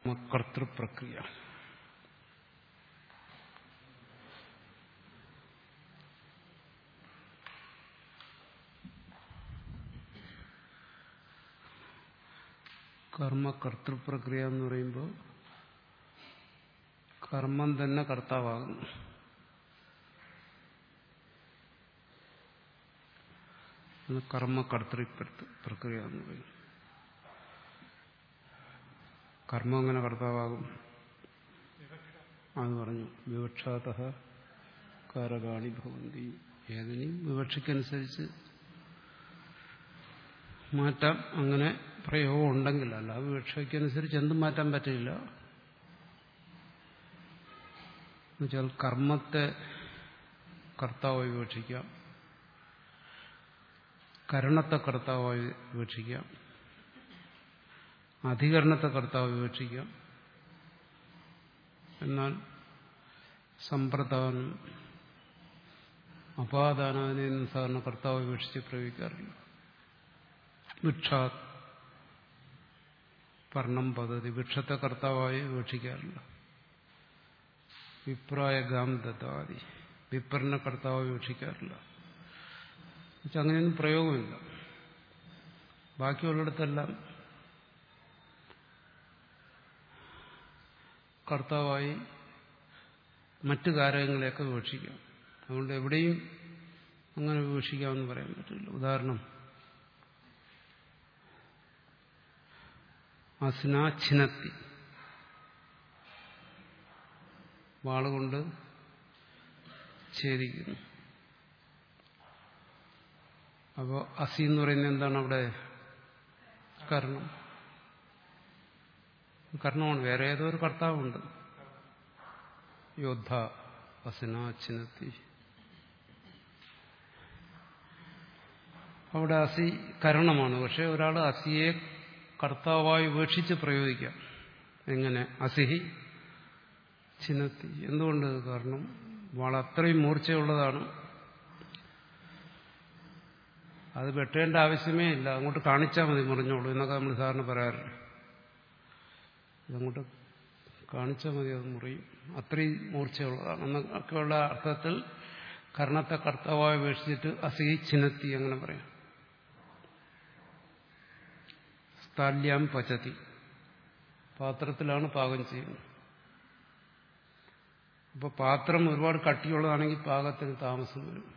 കർത്തൃപ്രക്രിയ കർമ്മ കർത്തൃപ്രക്രിയ എന്ന് പറയുമ്പോൾ കർമ്മം തന്നെ കർത്താവാകുന്നു കർമ്മ കർത്തൃ പ്രക്രിയ എന്ന് പറയും കർമ്മം എങ്ങനെ കർത്താവാകും അത് പറഞ്ഞു വിവക്ഷാത കാരകാണി ഭവന്തി ഏതിനും വിവക്ഷയ്ക്കനുസരിച്ച് മാറ്റാം അങ്ങനെ പ്രയോഗം ഉണ്ടെങ്കിൽ അല്ല വിവക്ഷയ്ക്കനുസരിച്ച് എന്തും മാറ്റാൻ പറ്റില്ല എന്നുവെച്ചാൽ കർമ്മത്തെ കർത്താവായി വിവക്ഷിക്കാം കരണത്തെ കർത്താവായി വിവക്ഷിക്കാം അധികരണത്തെ കർത്താവ് വിവക്ഷിക്കാം എന്നാൽ സമ്പ്രദാനം അപാദാനതിനെ സാധാരണ കർത്താവ് വിവക്ഷിച്ച് പ്രയോഗിക്കാറില്ല വിക്ഷാത് പർണം പദ്ധതി വൃക്ഷത്തെ കർത്താവായി വിവക്ഷിക്കാറില്ല വിപ്രായ ഗാം ദത്താതി വിപ്രനെ കർത്താവ് വിവക്ഷിക്കാറില്ല അങ്ങനെയൊന്നും പ്രയോഗമില്ല ബാക്കിയുള്ളിടത്തെല്ലാം കർത്താവായി മറ്റു കാര്യങ്ങളെയൊക്കെ വിവക്ഷിക്കാം അതുകൊണ്ട് എവിടെയും അങ്ങനെ വിവക്ഷിക്കാമെന്ന് പറയാൻ പറ്റില്ല ഉദാഹരണം അസ്നാഛിനത്തി വാളുകൊണ്ട് ഛേദിക്കുന്നു അപ്പോൾ അസി എന്ന് പറയുന്നത് എന്താണ് അവിടെ കർണം കർണമാണ് വേറെ ഏതോ ഒരു കർത്താവുണ്ട് യോദ്ധ അസിനാച്ചിനത്തി അവിടെ അസി കരണമാണ് പക്ഷെ ഒരാൾ അസിയെ കർത്താവായി ഉപേക്ഷിച്ച് പ്രയോഗിക്കാം എങ്ങനെ അസിഹി ചിനത്തി എന്തുകൊണ്ട് കാരണം വളത്രയും മൂർച്ചയുള്ളതാണ് അത് വെട്ടേണ്ട ആവശ്യമേ ഇല്ല അങ്ങോട്ട് കാണിച്ചാൽ മതി മുറിഞ്ഞോളൂ എന്നൊക്കെ നമ്മൾ സാറിന് പറയാറില്ല ഇതങ്ങോട്ട് കാണിച്ചാൽ മതി അത് മുറിയും അത്രയും മൂർച്ചയുള്ളതാണ് എന്നൊക്കെയുള്ള അർത്ഥത്തിൽ കർണത്തെ കർത്താവായി ഉപേക്ഷിച്ചിട്ട് അസഹി ചിനത്തി അങ്ങനെ പറയാം സ്ഥാല്യാം പചതി പാത്രത്തിലാണ് പാകം ചെയ്യുന്നത് അപ്പോൾ പാത്രം ഒരുപാട് കട്ടിയുള്ളതാണെങ്കിൽ പാകത്തിന് താമസം വരും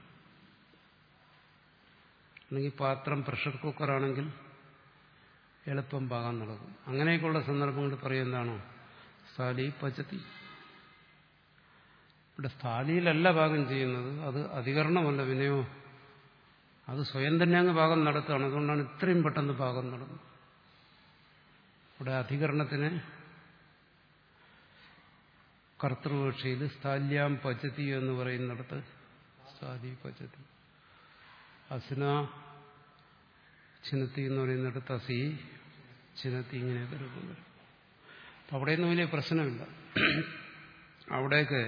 അല്ലെങ്കിൽ പാത്രം പ്രഷർ കുക്കറാണെങ്കിൽ എളുപ്പം പാകാൻ നടക്കും അങ്ങനെയൊക്കെയുള്ള സന്ദർഭങ്ങൾ പറയുന്നതാണോ സ്ഥാലി പചതി ഇവിടെ സ്ഥാലിയിലല്ല പാകം ചെയ്യുന്നത് അത് അധികരണമല്ല വിനയോ അത് സ്വയം തന്നെ അങ്ങ് പാകം നടത്തുകയാണ് അതുകൊണ്ടാണ് ഇത്രയും പെട്ടെന്ന് പാകം നടന്നത് ഇവിടെ അധികരണത്തിന് കർത്തൃപക്ഷയിൽ സ്ഥാല്യാം പചതി എന്ന് പറയുന്നിടത്ത് സ്ഥാലി പചതി അസിന ചിനത്തി എന്ന് പറയുന്നിടത്ത് അസി ചിനത്തി ഇങ്ങനെയൊക്കെ രൂപം വരും അപ്പം അവിടെയൊന്നും വലിയ പ്രശ്നമില്ല അവിടെയൊക്കെ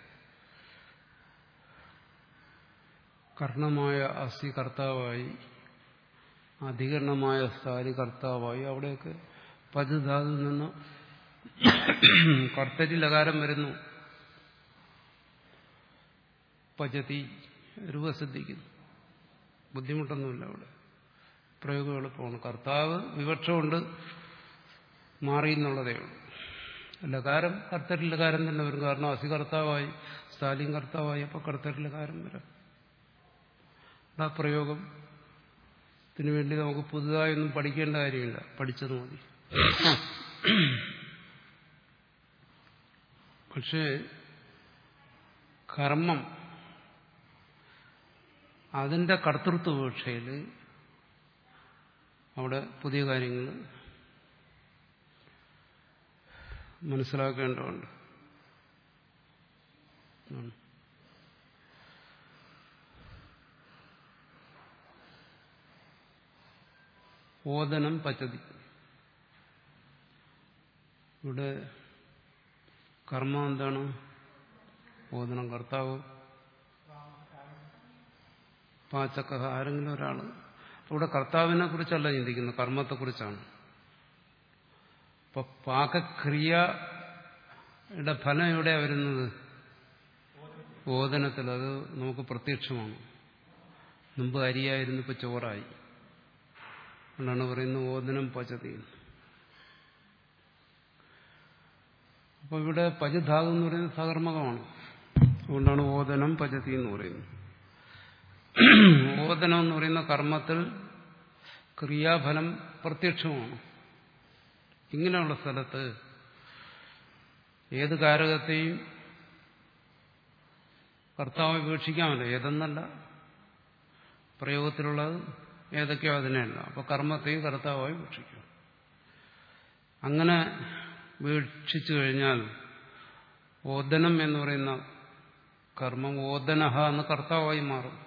കർണമായ അസി കർത്താവായി അധികരണമായ സ്ഥാലി കർത്താവായി അവിടെയൊക്കെ പതിധാതു നിന്ന് കർത്തരി ലകാരം വരുന്നു പചതി രൂപസിദ്ധിക്കുന്നു ബുദ്ധിമുട്ടൊന്നുമില്ല അവിടെ പ്രയോഗം എളുപ്പമാണ് കർത്താവ് വിവക്ഷമുണ്ട് മാറി എന്നുള്ളതേ ഉള്ളൂ ലകാരം കർത്തരിൽ ലകാരം തന്നെ വരും കാരണം അസി കർത്താവായി സ്റ്റാലിൻ കർത്താവായി അപ്പോൾ കർത്തരിൽ ലകാരം വരാം ആ പ്രയോഗം ത്തിനു വേണ്ടി നമുക്ക് പുതുതായൊന്നും പഠിക്കേണ്ട കാര്യമില്ല പഠിച്ചത് മതി പക്ഷേ കർമ്മം അതിന്റെ കർത്തൃത്വ വീക്ഷയിൽ അവിടെ പുതിയ കാര്യങ്ങൾ മനസ്സിലാക്കേണ്ടതുണ്ട് ഓദനം പച്ചതി ഇവിടെ കർമ്മം എന്താണ് ഓദനം കർത്താവ് പാചക ആരെങ്കിലും ഒരാൾ ഇവിടെ കർത്താവിനെ കുറിച്ചല്ല ചിന്തിക്കുന്നത് കർമ്മത്തെക്കുറിച്ചാണ് അപ്പൊ പാകക്രിയയുടെ ഫലം എവിടെയാ വരുന്നത് ഓദനത്തിൽ അത് നമുക്ക് പ്രത്യക്ഷമാണ് മുമ്പ് അരിയായിരുന്നു ഇപ്പൊ ചോറായി അതുകൊണ്ടാണ് പറയുന്നത് ഓദനം പചതി അപ്പൊ ഇവിടെ പചധാതു എന്ന് പറയുന്നത് സകർമ്മകമാണ് അതുകൊണ്ടാണ് ഓദനം പചതി എന്ന് പറയുന്നത് ഓദനം എന്ന് പറയുന്ന കർമ്മത്തിൽ ക്രിയാഫലം പ്രത്യക്ഷമാണ് ഇങ്ങനെയുള്ള സ്ഥലത്ത് ഏത് കാരകത്തെയും കർത്താവ് വീക്ഷിക്കാമല്ലോ ഏതെന്നല്ല പ്രയോഗത്തിലുള്ളത് ഏതൊക്കെയോ അതിനെയല്ല അപ്പൊ കർമ്മത്തെയും കർത്താവായി വീക്ഷിക്കും അങ്ങനെ വീക്ഷിച്ചു കഴിഞ്ഞാൽ ഓദനം എന്ന് പറയുന്ന കർമ്മം ഓദനഹ എന്ന് കർത്താവായി മാറും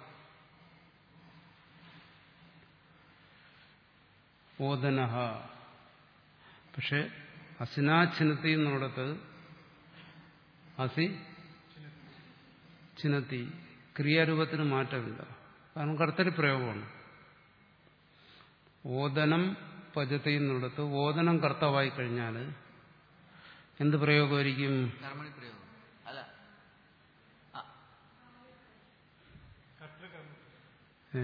ഓദനഹ പക്ഷെ അസിനാഛിനത്തി എന്നിടത്ത് അസി ചിനത്തി ക്രിയാരൂപത്തിന് മാറ്റമില്ല കാരണം കർത്തരി പ്രയോഗമാണ് ഓദനം പജത്തി എന്നുള്ളത് ഓദനം കർത്താവായി കഴിഞ്ഞാൽ എന്ത് പ്രയോഗമായിരിക്കും കർമ്മണി പ്രയോഗം അല്ല ആ, ഏ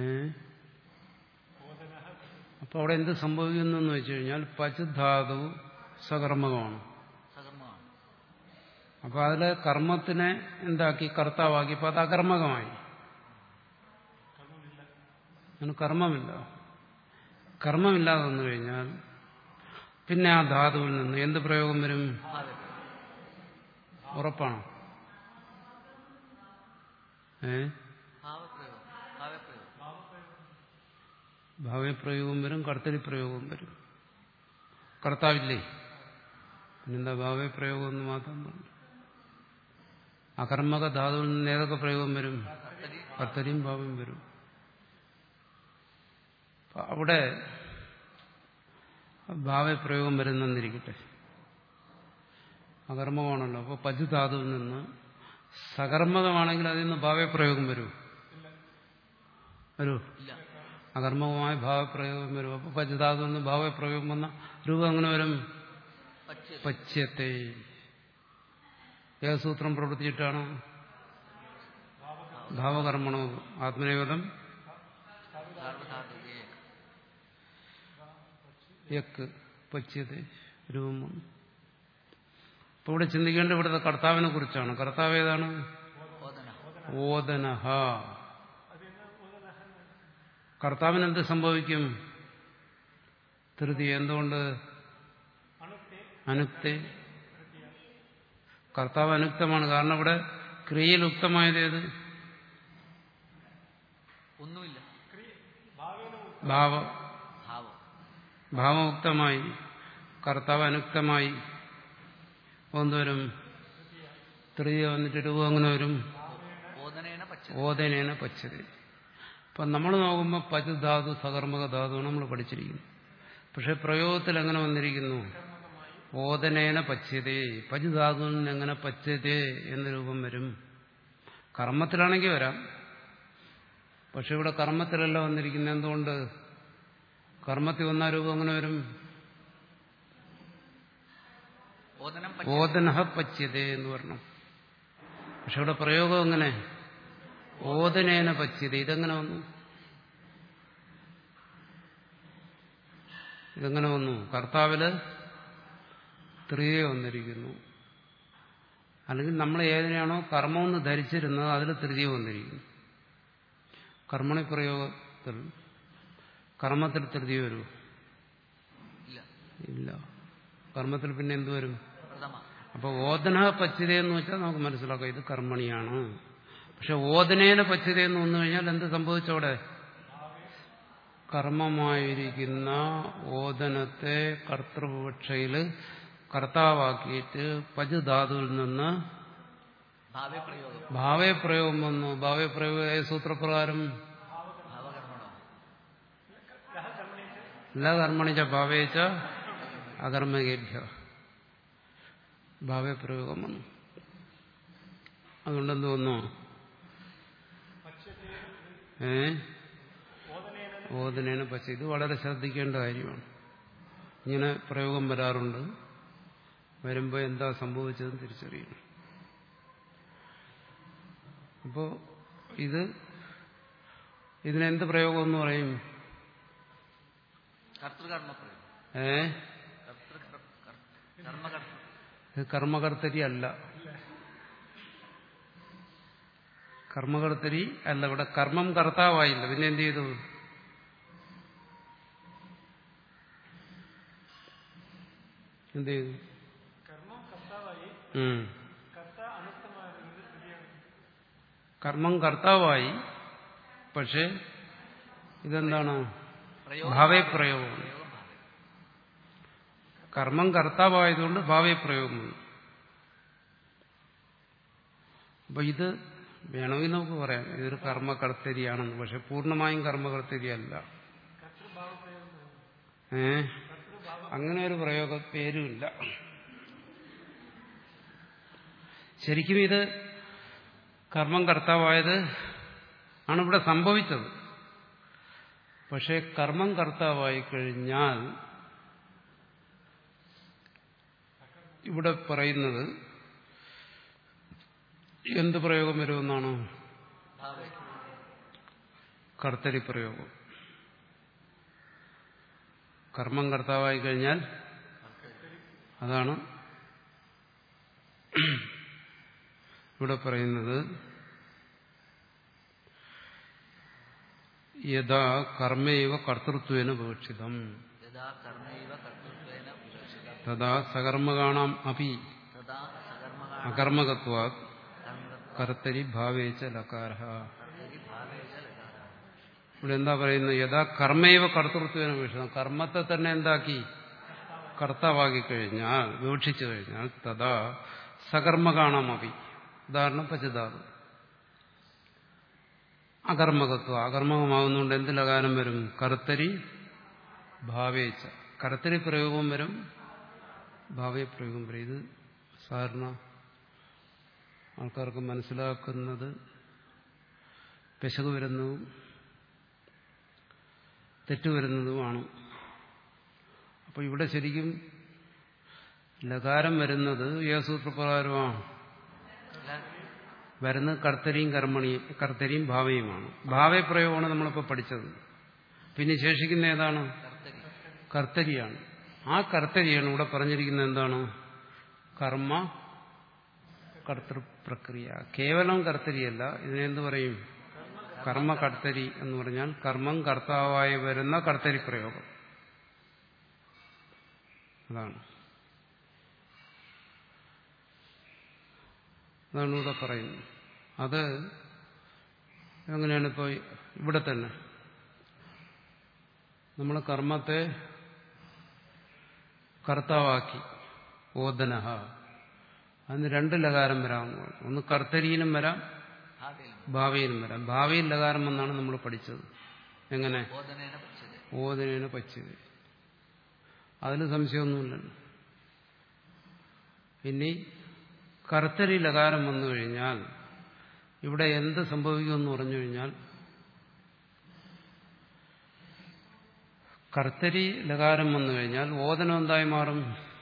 അപ്പൊ അവിടെ എന്ത് സംഭവിക്കുന്നു എന്ന് വെച്ച് കഴിഞ്ഞാൽ പചുധാതു സകർമ്മകമാണ് സകർമ്മമാണ് അപ്പൊ അതിലെ കർമ്മത്തിനെ എന്താക്കി കർത്താവാക്കി അപ്പൊ അത് അകർമ്മകമായി അതിന് കർമ്മമില്ല കർമ്മമില്ലാതെ വന്നു കഴിഞ്ഞാൽ പിന്നെ ആ ധാതുവിൽ നിന്ന് എന്ത് പ്രയോഗം വരും ഭാവി ഉറപ്പാണോ ഏ ഭാവപ്രയോഗം ഭാവപ്രയോഗം ഭാവപ്രയോഗവും വരും കർത്തരി പ്രയോഗവും വരും കർത്താവില്ലേ പിന്നെന്താ ഭാവപ്രയോഗം എന്ന് മാത്രം പറഞ്ഞു അകർമ്മക ധാതുവിൽ നിന്ന് ഏതൊക്കെ പ്രയോഗം വരും കർത്തരി കർത്തരിയും ഭാവം വരും അപ്പൊ അവിടെ ഭാവപ്രയോഗം വരുന്നെന്നിരിക്കട്ടെ അകർമ്മമാണല്ലോ അപ്പോൾ പജുധാതുവിൽ നിന്ന് സകർമ്മകമാണെങ്കിൽ അതിൽ നിന്ന് ഭാവപ്രയോഗം വരൂ വരൂ ഇല്ല അകർമ്മകമായ ഭാവപ്രയോഗം വരും അപ്പോൾ പജുധാതുവിൽ നിന്ന് ഭാവപ്രയോഗം വന്ന രൂപം അങ്ങനെ വരും പച്ച പച്യത്തെ ഏത് സൂത്രം പ്രവർത്തിച്ചിട്ടാണ് ഭാവകർമ്മണോ ആത്മനേവതം സാർവധാതുകേ യക്ക് പച്യത്തെ രൂപം വന്നു അപ്പൊ ഇവിടെ ചിന്തിക്കേണ്ട ഇവിടുത്തെ കർത്താവിനെ കുറിച്ചാണ് കർത്താവ് ഏതാണ് ഓദന ഓദനഹ കർത്താവിന് എന്ത് സംഭവിക്കും തൃതി എന്തുകൊണ്ട് അനുക്തെ കർത്താവ് അനുക്തമാണ് കാരണം ഇവിടെ ക്രിയയിൽ ഉക്തമായത് ഏത് ഒന്നുമില്ല ഭാവ ഭാവം ഭാവമുക്തമായി കർത്താവ് അനുക്തമായി അപ്പൊ എന്തുവരും തൃതീയ വന്നിട്ട് രൂപം അങ്ങനെ വരും ഓദനേന പച്ച ഓദനേന പച്ചതി അപ്പം നമ്മൾ നോക്കുമ്പോൾ പചുധാതു സകർമ്മക ധാതുവാണ് നമ്മൾ പഠിച്ചിരിക്കുന്നത് പക്ഷെ പ്രയോഗത്തിൽ എങ്ങനെ വന്നിരിക്കുന്നു ഓദനേന പച്യതേ പചുധാതുവിൽ നിന്ന് എങ്ങനെ പച്യതേ എന്ന രൂപം വരും കർമ്മത്തിലാണെങ്കിൽ വരാം പക്ഷെ ഇവിടെ കർമ്മത്തിലല്ല വന്നിരിക്കുന്നത് എന്തുകൊണ്ട് കർമ്മത്തിൽ വന്ന രൂപം എങ്ങനെ വരും ഓദനം പച്ച ഓദനഹ പച്യതേ എന്ന് പറഞ്ഞു പക്ഷെ ഇവിടെ പ്രയോഗം എങ്ങനെ ഓദനേന പച്യത ഇതെങ്ങനെ വന്നു ഇതെങ്ങനെ വന്നു കർത്താവില് ത്രിയെ വന്നിരിക്കുന്നു അല്ലെങ്കിൽ നമ്മൾ ഏതിനാണോ കർമ്മമെന്ന് ധരിച്ചിരുന്നത് അതിൽ തൃതീയ വന്നിരിക്കുന്നു കർമ്മണി പ്രയോഗത്തിൽ കർമ്മത്തിൽ തൃതീയ വരൂ ഇല്ല ഇല്ല കർമ്മത്തിൽ പിന്നെ എന്ത് വരും പ്രഥമ അപ്പൊ ഓദന പച്യത എന്ന് വെച്ചാൽ നമുക്ക് മനസ്സിലാക്കാം ഇത് കർമ്മണിയാണ് പക്ഷെ ഓദനേന പച്യത എന്ന് വന്നു കഴിഞ്ഞാൽ എന്ത് സംഭവിച്ചവിടെ കർമ്മമായിരിക്കുന്ന ഓദനത്തെ കർത്തൃപക്ഷയിൽ കർത്താവാക്കിയിട്ട് പജുധാതുവിൽ നിന്ന് ഭാവപ്രയോഗം ഭാവപ്രയോഗം വന്നു ഭാവപ്രയോഗ ഏത് സൂത്രപ്രകാരം ഭാവകർമ്മണോ എല്ലാ കർമ്മണിച്ച ഭാവേച്ച അകർമ്മകേഭ്യ ഭാവപ്രയോഗം വന്നു അതുകൊണ്ടെന്ത് വന്നു ഏ ഓദനേന പച്ച ഇത് വളരെ ശ്രദ്ധിക്കേണ്ട കാര്യമാണ് ഇങ്ങനെ പ്രയോഗം വരാറുണ്ട് വരുമ്പോൾ എന്താ സംഭവിച്ചതെന്ന് തിരിച്ചറിയണം അപ്പോൾ ഇത് ഇതിനെന്ത് പ്രയോഗം എന്ന് പറയും കർത്തൃകർമ്മ പ്രയോഗം ഏ കർത്തൃ കർമ്മകർത്ത ഇത് കർമ്മകർത്തരി അല്ല കർമ്മകർത്തരി അല്ല ഇവിടെ കർമ്മം കർത്താവായില്ല പിന്നെ എന്ത് ചെയ്തു എന്ത് ചെയ്തു ഉം. കർമ്മം കർത്താവായി പക്ഷെ ഇതെന്താണ് പ്രയോഗം ഭാവേ പ്രയോഗമാണ് പ്രയോഗം ഭാവേ കർമ്മം കർത്താവായതുകൊണ്ട് ഭാവേ പ്രയോഗം വന്നു അപ്പൊ ഇത് വേണമെങ്കിൽ നമുക്ക് പറയാം ഇതൊരു കർമ്മകർത്തരിയാണെന്ന് പക്ഷെ പൂർണ്ണമായും കർമ്മകർത്തരിയല്ല ഏ അങ്ങനെ ഒരു പ്രയോഗ പേരുമില്ല ശരിക്കും ഇത് കർമ്മം കർത്താവായത് ആണ് ഇവിടെ സംഭവിച്ചത് പക്ഷെ കർമ്മം കർത്താവായി കഴിഞ്ഞാൽ ഇവിടെ പറയുന്നത് എന്ത് പ്രയോഗം വരുമെന്നാണ് ഭാവേ കർത്തരി പ്രയോഗം കർമ്മം കർത്താവായി കഴിഞ്ഞാൽ അതാണ് ഇവിടെ പറയുന്നത് യഥാ കർമ്മൈവ കർത്തൃത്വേന വിവക്ഷിതം യഥാ കർമ്മൈവ കർത്തൃത്വേന വിവക്ഷിതം തഥാ സകർമ്മകാണാം അപി തഥാ സകർമ്മകാ അകർമ്മകത്വാ കർമ്മകർത്ത കർത്തരി ഭാവേച്ച ലകാര കർത്തരി ഭാവേ ച ലകാരഃ. ഇവിടെ എന്താ പറയുന്നത് യഥാ കർമ്മൈവ കർത്തൃത്വേന വിവക്ഷിതം കർമ്മത്തെ തന്നെ എന്താക്കി കർത്താവാക്കി കഴിഞ്ഞാൽ വിവക്ഷിച്ചു കഴിഞ്ഞാൽ തഥാ സകർമ്മകാണാം അപി ഉദാഹരണം പച്ചതാവ് അകർമ്മകത്വം അകർമ്മകമാകുന്നതുകൊണ്ട് എന്ത് ലകാരം വരും കർത്തരി ഭാവേച്ച കർത്തരി പ്രയോഗം വരും ഭാവേ പ്രയോഗം വരും ഇത് സാധാരണ ആൾക്കാർക്ക് മനസ്സിലാക്കുന്നത് പെശക് വരുന്നതും തെറ്റ് വരുന്നതുമാണ് അപ്പോൾ ഇവിടെ ശരിക്കും ലകാരം വരുന്നത് ഏസൂത്രപ്രകാരമാണ് അല്ല, വരുന്നത് കർത്തരിയും കർമ്മണിയും കർത്തരിയും ഭാവയുമാണ് ഭാവേ പ്രയോഗമാണ് നമ്മളിപ്പോൾ പഠിച്ചത് പിന്നെ ശേഷിക്കുന്ന ഏതാണ് കർത്തരി കർത്തരിയാണ് ആ കർത്തരിയാണ് ഇവിടെ പറഞ്ഞിരിക്കുന്നത് എന്താണ് കർമ്മ കർത്തൃപ്രക്രിയ കേവലം കർത്തരിയല്ല ഇതിനെന്ത് പറയും കർമ്മ കർത്തരി എന്ന് പറഞ്ഞാൽ കർമ്മം കർത്താവായി വരുന്ന കർത്തരി പ്രയോഗം അതാണ് അതാണ് ഇവിടെ പറയുന്നത് അത് എങ്ങനെയാണ് ഇപ്പോൾ ഇവിടെ തന്നെ നമ്മൾ കർമ്മത്തെ കർത്താവാക്കി ഓദനഹ അതിന് രണ്ട് ലകാരം വരാമെന്ന് പറഞ്ഞു ഒന്ന് കർത്തരിയിലും വരാം ഭാവേലും ഭാവിയിലും വരാം ഭാവിയിൽ ലകാരം എന്നാണ് നമ്മൾ പഠിച്ചത് എങ്ങനെ ബോധനേന പശ്യതേ ഓദനേന പച്ചത് അതിന് സംശയമൊന്നുമില്ലല്ലോ ഇനി കർത്തരി ലകാരം വന്നു കഴിഞ്ഞാൽ ഇവിടെ എന്ത് സംഭവിക്കുമെന്ന് പറഞ്ഞു കഴിഞ്ഞാൽ കർത്തരി ലകാരം വന്നു കഴിഞ്ഞാൽ ഓദനം എന്തായി മാറും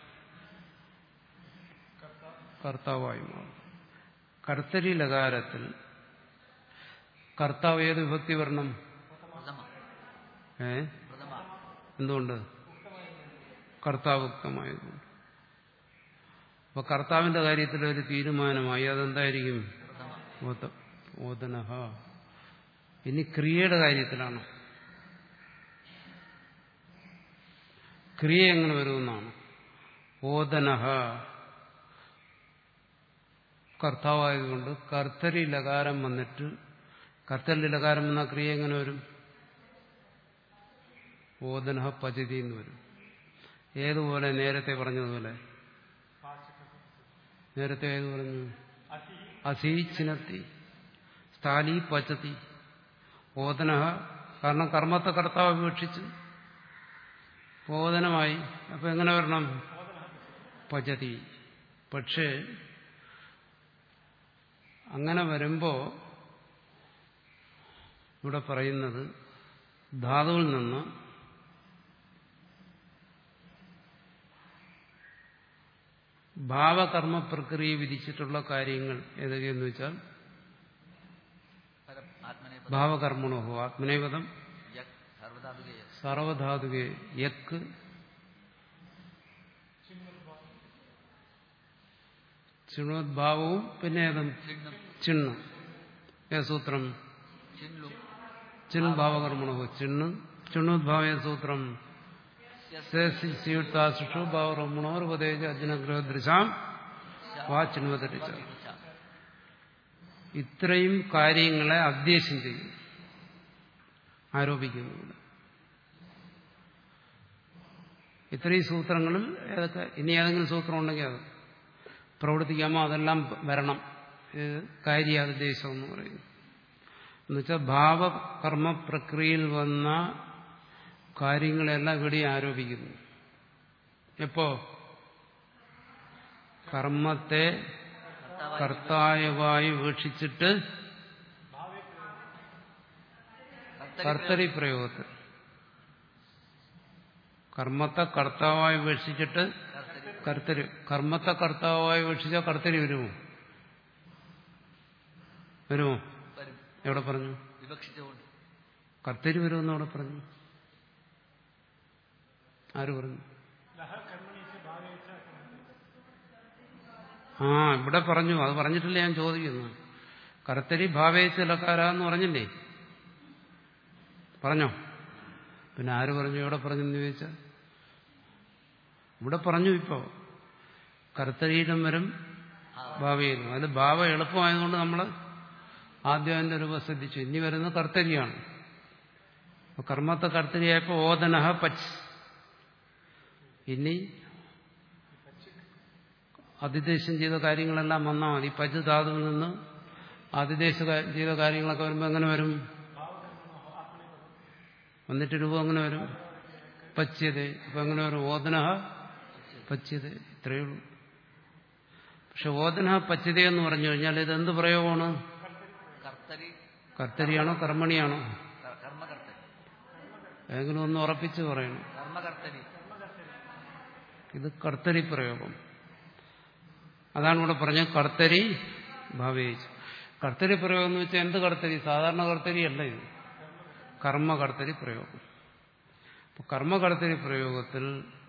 കർത്താവായി മാറും കർത്തരി ലകാരത്തിൽ കർത്താവ് ഏത് വിഭക്തി വരണം പ്രഥമ ഏ പ്രഥമ എന്തുകൊണ്ട് കർത്താവുക്തമായതുകൊണ്ട് അപ്പൊ കർത്താവിന്റെ കാര്യത്തിൽ ഒരു തീരുമാനമായി അതെന്തായിരിക്കും പ്രഥമ ഓത- ഓദനഹ ഇനി ക്രിയയുടെ കാര്യത്തിലാണ് ക്രിയ എങ്ങനെ വരുമെന്നാണ് ഓദനഹ കർത്താവായതുകൊണ്ട് കർത്തരി ലകാരം വന്നിട്ട് കർത്തരി ലകാരം വന്ന ക്രിയ എങ്ങനെ വരും ഓദനഹ പചതി എന്ന് വരും ഏതുപോലെ നേരത്തെ പറഞ്ഞതുപോലെ നേരത്തെ ഏത് പറഞ്ഞു അസീച്ചിനത്തി സ്ഥാലി പച്ചത്തി ഓദനഹ കാരണം കർമ്മത്തെ കർത്താവ് ഉപേക്ഷിച്ചു ഓദനമായി അപ്പൊ എങ്ങനെ വരണം പചതി പക്ഷേ അങ്ങനെ വരുമ്പോ ഇവിടെ പറയുന്നത് ധാതുവിൽ നിന്ന് ഭാവകർമ്മ പ്രക്രിയ വിധിച്ചിട്ടുള്ള കാര്യങ്ങൾ ഏതൊക്കെയെന്ന് വെച്ചാൽ പരം ആത്മനെ ഭാവകർമ്മണോ ആത്മനേപദം യക് സർവധാതുകേ യക് സർവധാതുകെ യക്ക് ചിണോദ്ഭാവവും പിന്നെ ഏതും ചിണ്ണും ചിണ്ണ് ഏത് സൂത്രം ചിൻലും ചിൺ ഭാവകർമ്മണോ ചിണ്ണ് ചിണ്ണോദ്ഭാവ ഏത് സൂത്രം സ്യുക്താശുഷു ഭാവകർമ്മണോർ ഉപദേശ അജ്ഞഗ്രഹ ദൃശാം വാ ചിണ്വതരിച്ച ഇത്രയും കാര്യങ്ങളെ അധ്യേശം ചെയ്യും ആരോപിക്കുന്നു ഇവിടെ. ഇത്രയും സൂത്രങ്ങളിൽ ഏതൊക്കെ ഇനി ഏതെങ്കിലും സൂത്രം ഉണ്ടെങ്കിൽ അത് പ്രവർത്തിക്കാമോ അതെല്ലാം വരണം ഇത് കാര്യാദേശം എന്ന് പറയുന്നു എന്നുവെച്ചാൽ ഭാവകർമ്മ പ്രക്രിയയിൽ വന്ന കാര്യങ്ങളെല്ലാം ഇവിടെ ആരോപിക്കുന്നു എപ്പോ കർമ്മത്തെ കർത്തായവായി വീക്ഷിച്ചിട്ട് കർത്തരി പ്രയോഗത്തിൽ കർമ്മത്തെ കർത്താവായി വീക്ഷിച്ചിട്ട് കർത്തരി കർമ്മത്തെ കർത്താവായി വീക്ഷിച്ചാൽ കർത്തരി വരുമോ വരുമോ വരും എവിടെ പറഞ്ഞു വിവക്ഷിച്ചുകൊണ്ട് കർത്തരി വരുമെന്ന് അവിടെ പറഞ്ഞു ആര് പറഞ്ഞു ആ ഇവിടെ പറഞ്ഞു അത് പറഞ്ഞിട്ടില്ല ഞാൻ ചോദിക്കുന്നു കർത്തരി ഭാവേച്ചലക്കാരാന്ന് പറഞ്ഞില്ലേ പറഞ്ഞോ പിന്നെ ആര് പറഞ്ഞു എവിടെ പറഞ്ഞെന്ന് ചോദിച്ചാൽ ഇവിടെ പറഞ്ഞു ഇപ്പോ കർത്തരീരം വരും ഭാവയിലും അതിൽ ഭാവ എളുപ്പമായതുകൊണ്ട് നമ്മൾ ആദ്യം അതിന്റെ രൂപം ശ്രദ്ധിച്ചു ഇനി വരുന്നത് കർത്തരിയാണ് അപ്പൊ കർമ്മത്തെ കർത്തരിയായപ്പോ ഓദനഹ പച്ച് ഇനി അതിദേശം ചെയ്ത കാര്യങ്ങളെല്ലാം വന്നാൽ മതി പച്ച് ധാതുവിൽ നിന്ന് അതിദേശ ചെയ്ത കാര്യങ്ങളൊക്കെ വരുമ്പോൾ എങ്ങനെ വരും വന്നിട്ട് രൂപം എങ്ങനെ വരും പച്യത ഇപ്പൊ എങ്ങനെ വരും ഓദനഹ പച്യത ഇത്രയേ ഉള്ളൂ പക്ഷെ ഓദനഹ പച്യത എന്ന് പറഞ്ഞു കഴിഞ്ഞാൽ ഇത് എന്ത് പ്രയോഗമാണ് കർത്തരി കർത്തരിയാണോ കർമ്മണിയാണോ ക- കർമ്മകർത്തരി ഏതെങ്കിലും ഒന്ന് ഉറപ്പിച്ച് പറയണം കർമ്മകർത്തരി ഇത് കർത്തരി പ്രയോഗം അതാണ് ഇവിടെ പറഞ്ഞത് കർത്തരി ഭാവേച്ചു കർത്തരി പ്രയോഗം എന്ന് വെച്ചാൽ എന്ത് കർത്തരി സാധാരണ കർത്തരി അല്ല ഇത് കർമ്മ കർത്തരി പ്രയോഗം അപ്പൊ കർമ്മ കർത്തരി പ്രയോഗത്തിൽ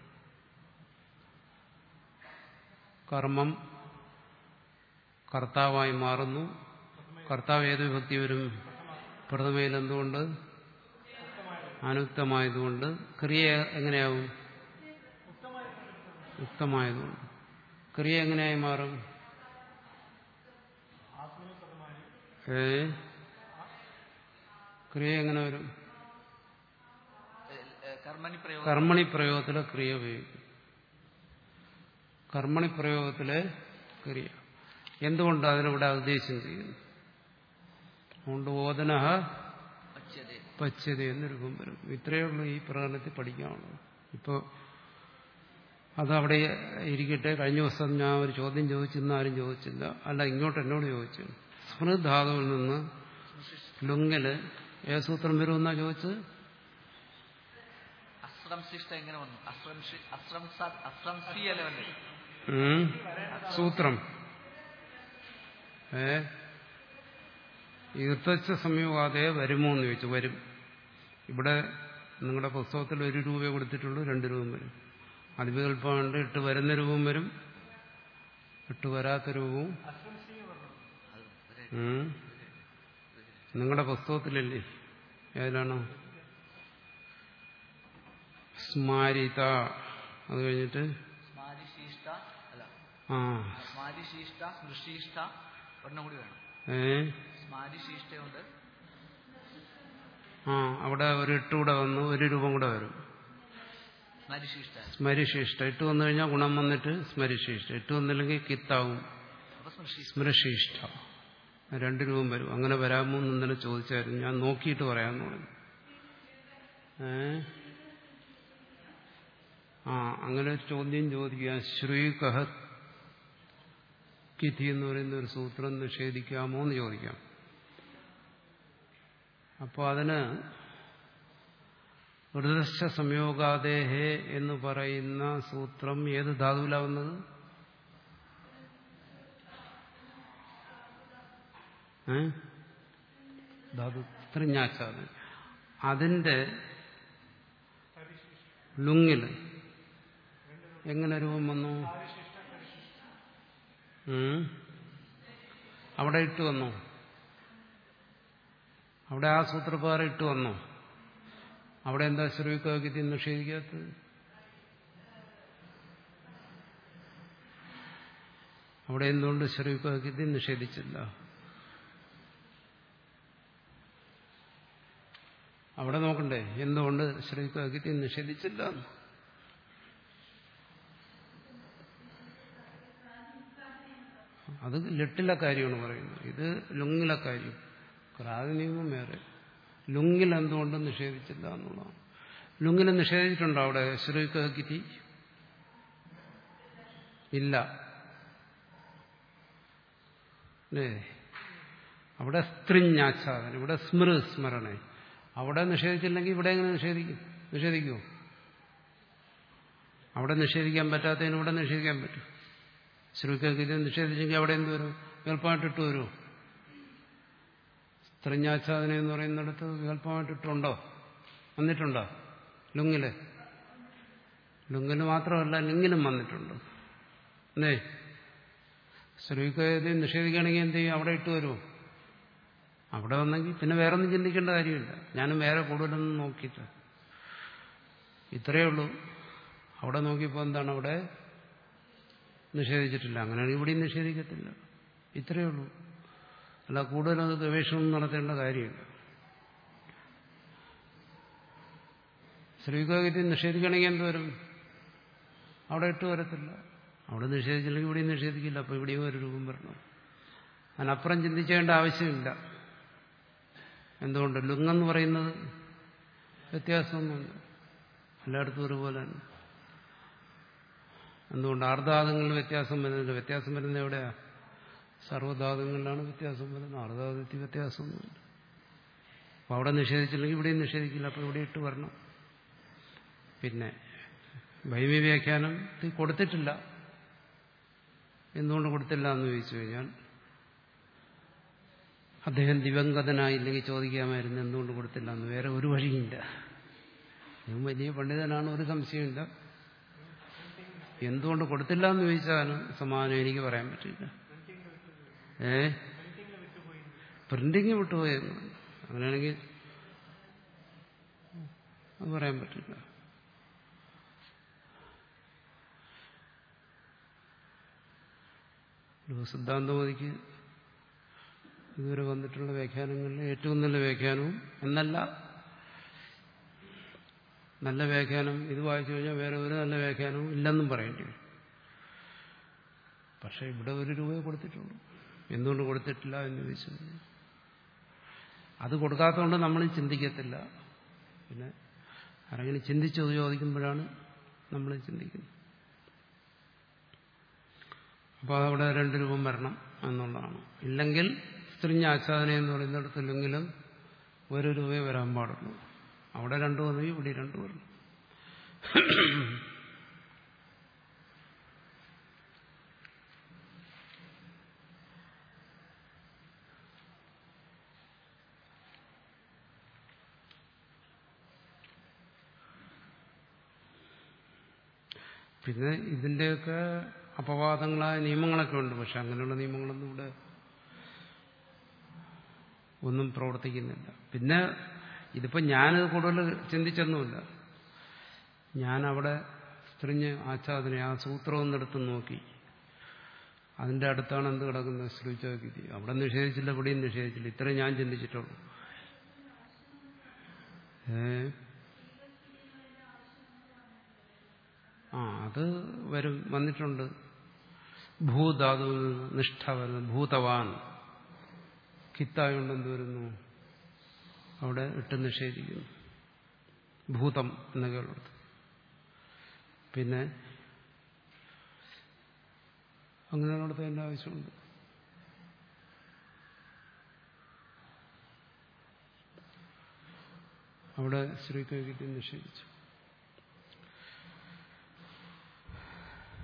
കർമ്മം കർത്താവായി മാറുന്നു കർത്താവ് ഏത് വിഭക്തി വരും പ്രഥമയിൽ എന്തുകൊണ്ട് അനുക്തമായതുകൊണ്ട് ക്രിയ എങ്ങനെയാവും യുക്തമായതുകൊണ്ട് ക്രിയ എങ്ങനെയായി മാറും ഏ ക്രിയ എങ്ങനെ വരും ഏ, ഏ, കർമ്മണി പ്രയോഗം കർമ്മണി പ്രയോഗത്തിലെ ക്രിയ ഉപയോഗിക്കും കർമ്മണി പ്രയോഗത്തിലെ ക്രിയ എന്തുകൊണ്ട് അതിനിവിടെ ഉദ്ദേശം ചെയ്യുന്നു അതുകൊണ്ട് ഓദനഹ പച്യതേ പച്യത എന്ന് രൂപം വരും ഇത്രയേ ഉള്ളൂ ഈ പ്രകടനത്തിൽ പഠിക്കാനുള്ളത് ഇപ്പോൾ അതവിടെ ഇരിക്കട്ടെ കഴിഞ്ഞ ദിവസം ഞാൻ ഒരു ചോദ്യം ചോദിച്ചെന്ന് ആരും ചോദിച്ചില്ല അല്ല ഇങ്ങോട്ട് എന്നോട് ചോദിച്ചു സ്മൃത് ധാതുവിൽ നിന്ന് ലുങ്ങില് ഏ സൂത്രം വരുമെന്നാ ചോദിച്ചത് അശ്രംശിഷ്ട എങ്ങനെ വന്നു അശ്രംശി അശ്രംസ അശ്രംസി അല്ലേ വന്നത് ഉം. സൂത്രം ഏ ഈർത്തച്ച സംയോഗാതെ വരുമോ എന്ന് ചോദിച്ചു വരും ഇവിടെ നിങ്ങളുടെ പുസ്തകത്തിൽ ഒരു രൂപ കൊടുത്തിട്ടുള്ളൂ രണ്ട് രൂപം വരും അതിവികല്പമുണ്ട് ഇട്ട് വരുന്ന രൂപം വരും ഇട്ട് വരാത്ത രൂപവും ഉം. നിങ്ങളുടെ പുസ്തകത്തിലല്ലേ ഏതിലാണോ സ്മാരിത അത് കഴിഞ്ഞിട്ട് സ്മാരിശിഷ്ട അല്ല ആ സ്മാരിശിഷ്ട സ്മൃശിഷ്ട ഒരെണ്ണം കൂടി വേണം ഏ സ്മാരിശിഷ്ടയുണ്ട് ആ അവിടെ ഒരു ഇട്ട് കൂടെ വന്നു ഒരു രൂപം കൂടെ വരും സ്മരിശിഷ്ട സ്മരിശിഷ്ട ഇട്ട് വന്നു കഴിഞ്ഞാൽ ഗുണം വന്നിട്ട് സ്മരിശിഷ്ട ഇട്ട് വന്നില്ലെങ്കിൽ കിത്താവും അപ്പൊ സ്മൃശിഷ്ട സ്മരശിഷ്ട രണ്ട് രൂപം വരും അങ്ങനെ വരാമോ എന്ന് ഇന്നലെ ചോദിച്ചായിരുന്നു ഞാൻ നോക്കിയിട്ട് പറയാമെന്ന് പറഞ്ഞു ഏ ആ അങ്ങനെ ഒരു ചോദ്യം ചോദിക്കുക ശ്രീകഹ കിഥി എന്ന് പറയുന്ന ഒരു സൂത്രം നിഷേധിക്കാമോ എന്ന് ചോദിക്കാം അപ്പോൾ അതിന് ഹൃദശ സംയോഗാദേഹേ എന്ന് പറയുന്ന സൂത്രം ഏത് ധാതുവിലാവുന്നത് ഏ ധാതു ത്രിഞ്ഞാച്ഛാദനം അതിന്റെ ലുങ്ങില് എങ്ങനെ രൂപം വന്നു ഉം? അവിടെ ഇട്ട് വന്നു അവിടെ ആ സൂത്രപ്രകാരം ഇട്ട് വന്നു അവിടെ എന്താ ശ്രവിക്കാക്കി നിഷേധിക്കാത്തത് അവിടെ എന്തുകൊണ്ട് ശ്രവിക്കാക്കി നിഷേധിച്ചില്ല അവിടെ നോക്കണ്ടേ എന്തുകൊണ്ട് ശ്രവിക്കാക്കി നിഷേധിച്ചില്ല എന്ന്? അത് ലെട്ടിലെ കാര്യമാണ് പറയുന്നത് ഇത് ലുങ്ങിലെ കാര്യം പ്രാതിനിധ്യം വേറെ ലുങ്ങിൽ എന്തുകൊണ്ട് നിഷേധിച്ചില്ല എന്നുള്ളതാണ് ലുങ്ങിനെ നിഷേധിച്ചിട്ടുണ്ടോ അവിടെ ശ്രീകി ഇല്ല അല്ലേ അവിടെ സ്ത്രിഞ്ഞാച്ഛാദനം ഇവിടെ സ്മൃ സ്മരണ അവിടെ നിഷേധിച്ചില്ലെങ്കിൽ ഇവിടെ എങ്ങനെ നിഷേധിക്കും നിഷേധിക്കുമോ അവിടെ നിഷേധിക്കാൻ പറ്റാത്തതിന് ഇവിടെ നിഷേധിക്കാൻ പറ്റും ശ്രീകി നിഷേധിച്ചെങ്കിൽ അവിടെ എന്ത് വരും വികല്പമായിട്ടിട്ട് വരുമോ സ്ത്രിഞ്ഞാച്ഛാദന എന്ന് പറയുന്നിടത്ത് വികല്പമായിട്ടിട്ടുണ്ടോ വന്നിട്ടുണ്ടോ ലുങ്ങില് ലുങ്ങില് മാത്രമല്ല ലിങ്ങിലും വന്നിട്ടുണ്ട് അല്ലേ സ്ത്രീക്ക് നിഷേധിക്കുകയാണെങ്കിൽ എന്ത് ചെയ്യും അവിടെ ഇട്ട് വരുമോ അവിടെ വന്നെങ്കിൽ പിന്നെ വേറെ ഒന്നും ചിന്തിക്കേണ്ട കാര്യമില്ല ഞാനും വേറെ കൂടുതലൊന്നും നോക്കിയില്ല ഇത്രയേ ഉള്ളൂ അവിടെ നോക്കിയപ്പോൾ എന്താണ് അവിടെ നിഷേധിച്ചിട്ടില്ല അങ്ങനെയാണെങ്കിൽ ഇവിടെയും നിഷേധിക്കത്തില്ല ഇത്രയേ ഉള്ളൂ അല്ല കൂടുതലത് ഗവേഷണം നടത്തേണ്ട കാര്യമില്ല ശ്രീകോഗതി നിഷേധിക്കണമെങ്കിൽ എന്തുവരും അവിടെ ഇട്ട് വരത്തില്ല അവിടെ നിഷേധിച്ചില്ലെങ്കിൽ ഇവിടെയും നിഷേധിക്കില്ല അപ്പോൾ ഇവിടെയും ഒരു രൂപം വരണം അതിനപ്പുറം ചിന്തിച്ചേണ്ട ആവശ്യമില്ല എന്തുകൊണ്ട് ലുങ്ങെന്ന് പറയുന്നത് വ്യത്യാസമൊന്നുമില്ല എല്ലായിടത്തും ഒരുപോലെ തന്നെ എന്തുകൊണ്ട് ആർദ്ധാതങ്ങളിൽ വ്യത്യാസം വരുന്നില്ല വ്യത്യാസം വരുന്നത് എവിടെയാ സർവ്വധാതുകളിലാണ് വ്യത്യാസം വരുന്നത് ആർദ്ധാതത്തിൽ വ്യത്യാസമൊന്നുമില്ല അപ്പോൾ അവിടെ നിഷേധിച്ചില്ലെങ്കിൽ ഇവിടെയും നിഷേധിക്കില്ല അപ്പോൾ ഇവിടെ ഇട്ട് വരണം പിന്നെ ഭൈമി വ്യാഖ്യാനം കൊടുത്തിട്ടില്ല എന്തുകൊണ്ട് കൊടുത്തില്ല എന്ന് ചോദിച്ചു കഴിഞ്ഞാൽ അദ്ദേഹം ദിവംഗതനായില്ലെങ്കിൽ ചോദിക്കാമായിരുന്നു എന്തുകൊണ്ട് കൊടുത്തില്ല എന്ന് വേറെ ഒരു വഴിയില്ല അദ്ദേഹം വലിയ പണ്ഡിതനാണ് ഒരു സംശയമില്ല എന്തുകൊണ്ട് കൊടുത്തില്ല എന്ന് ചോദിച്ചാലും സമാധാനം എനിക്ക് പറയാൻ പറ്റില്ല ഏ പ്രിന്റിങ് വിട്ടുപോയെന്ന് അങ്ങനെയാണെങ്കിൽ അത് പറയാൻ പറ്റില്ല സിദ്ധാന്തമതിക്ക് ഇതുവരെ വന്നിട്ടുള്ള വ്യാഖ്യാനങ്ങളിൽ ഏറ്റവും നല്ല വ്യാഖ്യാനവും എന്നല്ല നല്ല വ്യാഖ്യാനം ഇത് വായിച്ചു കഴിഞ്ഞാൽ വേറെ ഒരു നല്ല വ്യാഖ്യാനവും ഇല്ലെന്നും പറയേണ്ടി വരും പക്ഷെ ഇവിടെ ഒരു രൂപയെ കൊടുത്തിട്ടുള്ളൂ എന്തുകൊണ്ട് കൊടുത്തിട്ടില്ല എന്ന് ചോദിച്ചു അത് കൊടുക്കാത്തതുകൊണ്ട് നമ്മൾ ചിന്തിക്കത്തില്ല പിന്നെ ആരെങ്കിലും ചിന്തിച്ചു ചോദിക്കുമ്പോഴാണ് നമ്മൾ ചിന്തിക്കുന്നത് അപ്പോൾ അതവിടെ രണ്ട് രൂപം വരണം എന്നുള്ളതാണ് ഇല്ലെങ്കിൽ സ്ത്രീഞ്ഞ ആച്ഛാദന എന്ന് പറയുന്നിടത്തില്ലെങ്കിലും ഒരു രൂപയെ വരാൻ പാടുള്ളൂ അവിടെ രണ്ടു വന്നെങ്കിൽ ഇവിടെ രണ്ടു വരണം പിന്നെ ഇതിന്റെയൊക്കെ അപവാദങ്ങളായ നിയമങ്ങളൊക്കെ ഉണ്ട് പക്ഷെ അങ്ങനെയുള്ള നിയമങ്ങളൊന്നും ഇവിടെ ഒന്നും പ്രവർത്തിക്കുന്നില്ല പിന്നെ ഇതിപ്പോ ഞാനത് കൂടുതൽ ചിന്തിച്ചൊന്നുമില്ല ഞാൻ അവിടെ സ്ത്രീഞ്ഞ് ആച്ഛാദന ആ സൂത്രം ഒന്നെടുത്ത് നോക്കി അതിന്റെ അടുത്താണ് എന്ത് കിടക്കുന്നത് ശ്രീചോഗിതി അവിടെ നിഷേധിച്ചില്ല ഇവിടെയും നിഷേധിച്ചില്ല ഇത്രയും ഞാൻ ചിന്തിച്ചിട്ടുള്ളൂ ഏ ആ അത് വരും വന്നിട്ടുണ്ട് ഭൂധാതു നിഷ്ഠ വരുന്നു ഭൂതവാൻ കിത്തായോണ്ട് എന്ത് വരുന്നു അവിടെ ഇട്ട് നിഷേധിക്കുന്നു ഭൂതം എന്നൊക്കെ ഉള്ളത് പിന്നെ അങ്ങനെ നടത്തേണ്ട ആവശ്യമുണ്ട് അവിടെ ശ്രീകൈകിത്യം നിഷേധിച്ചു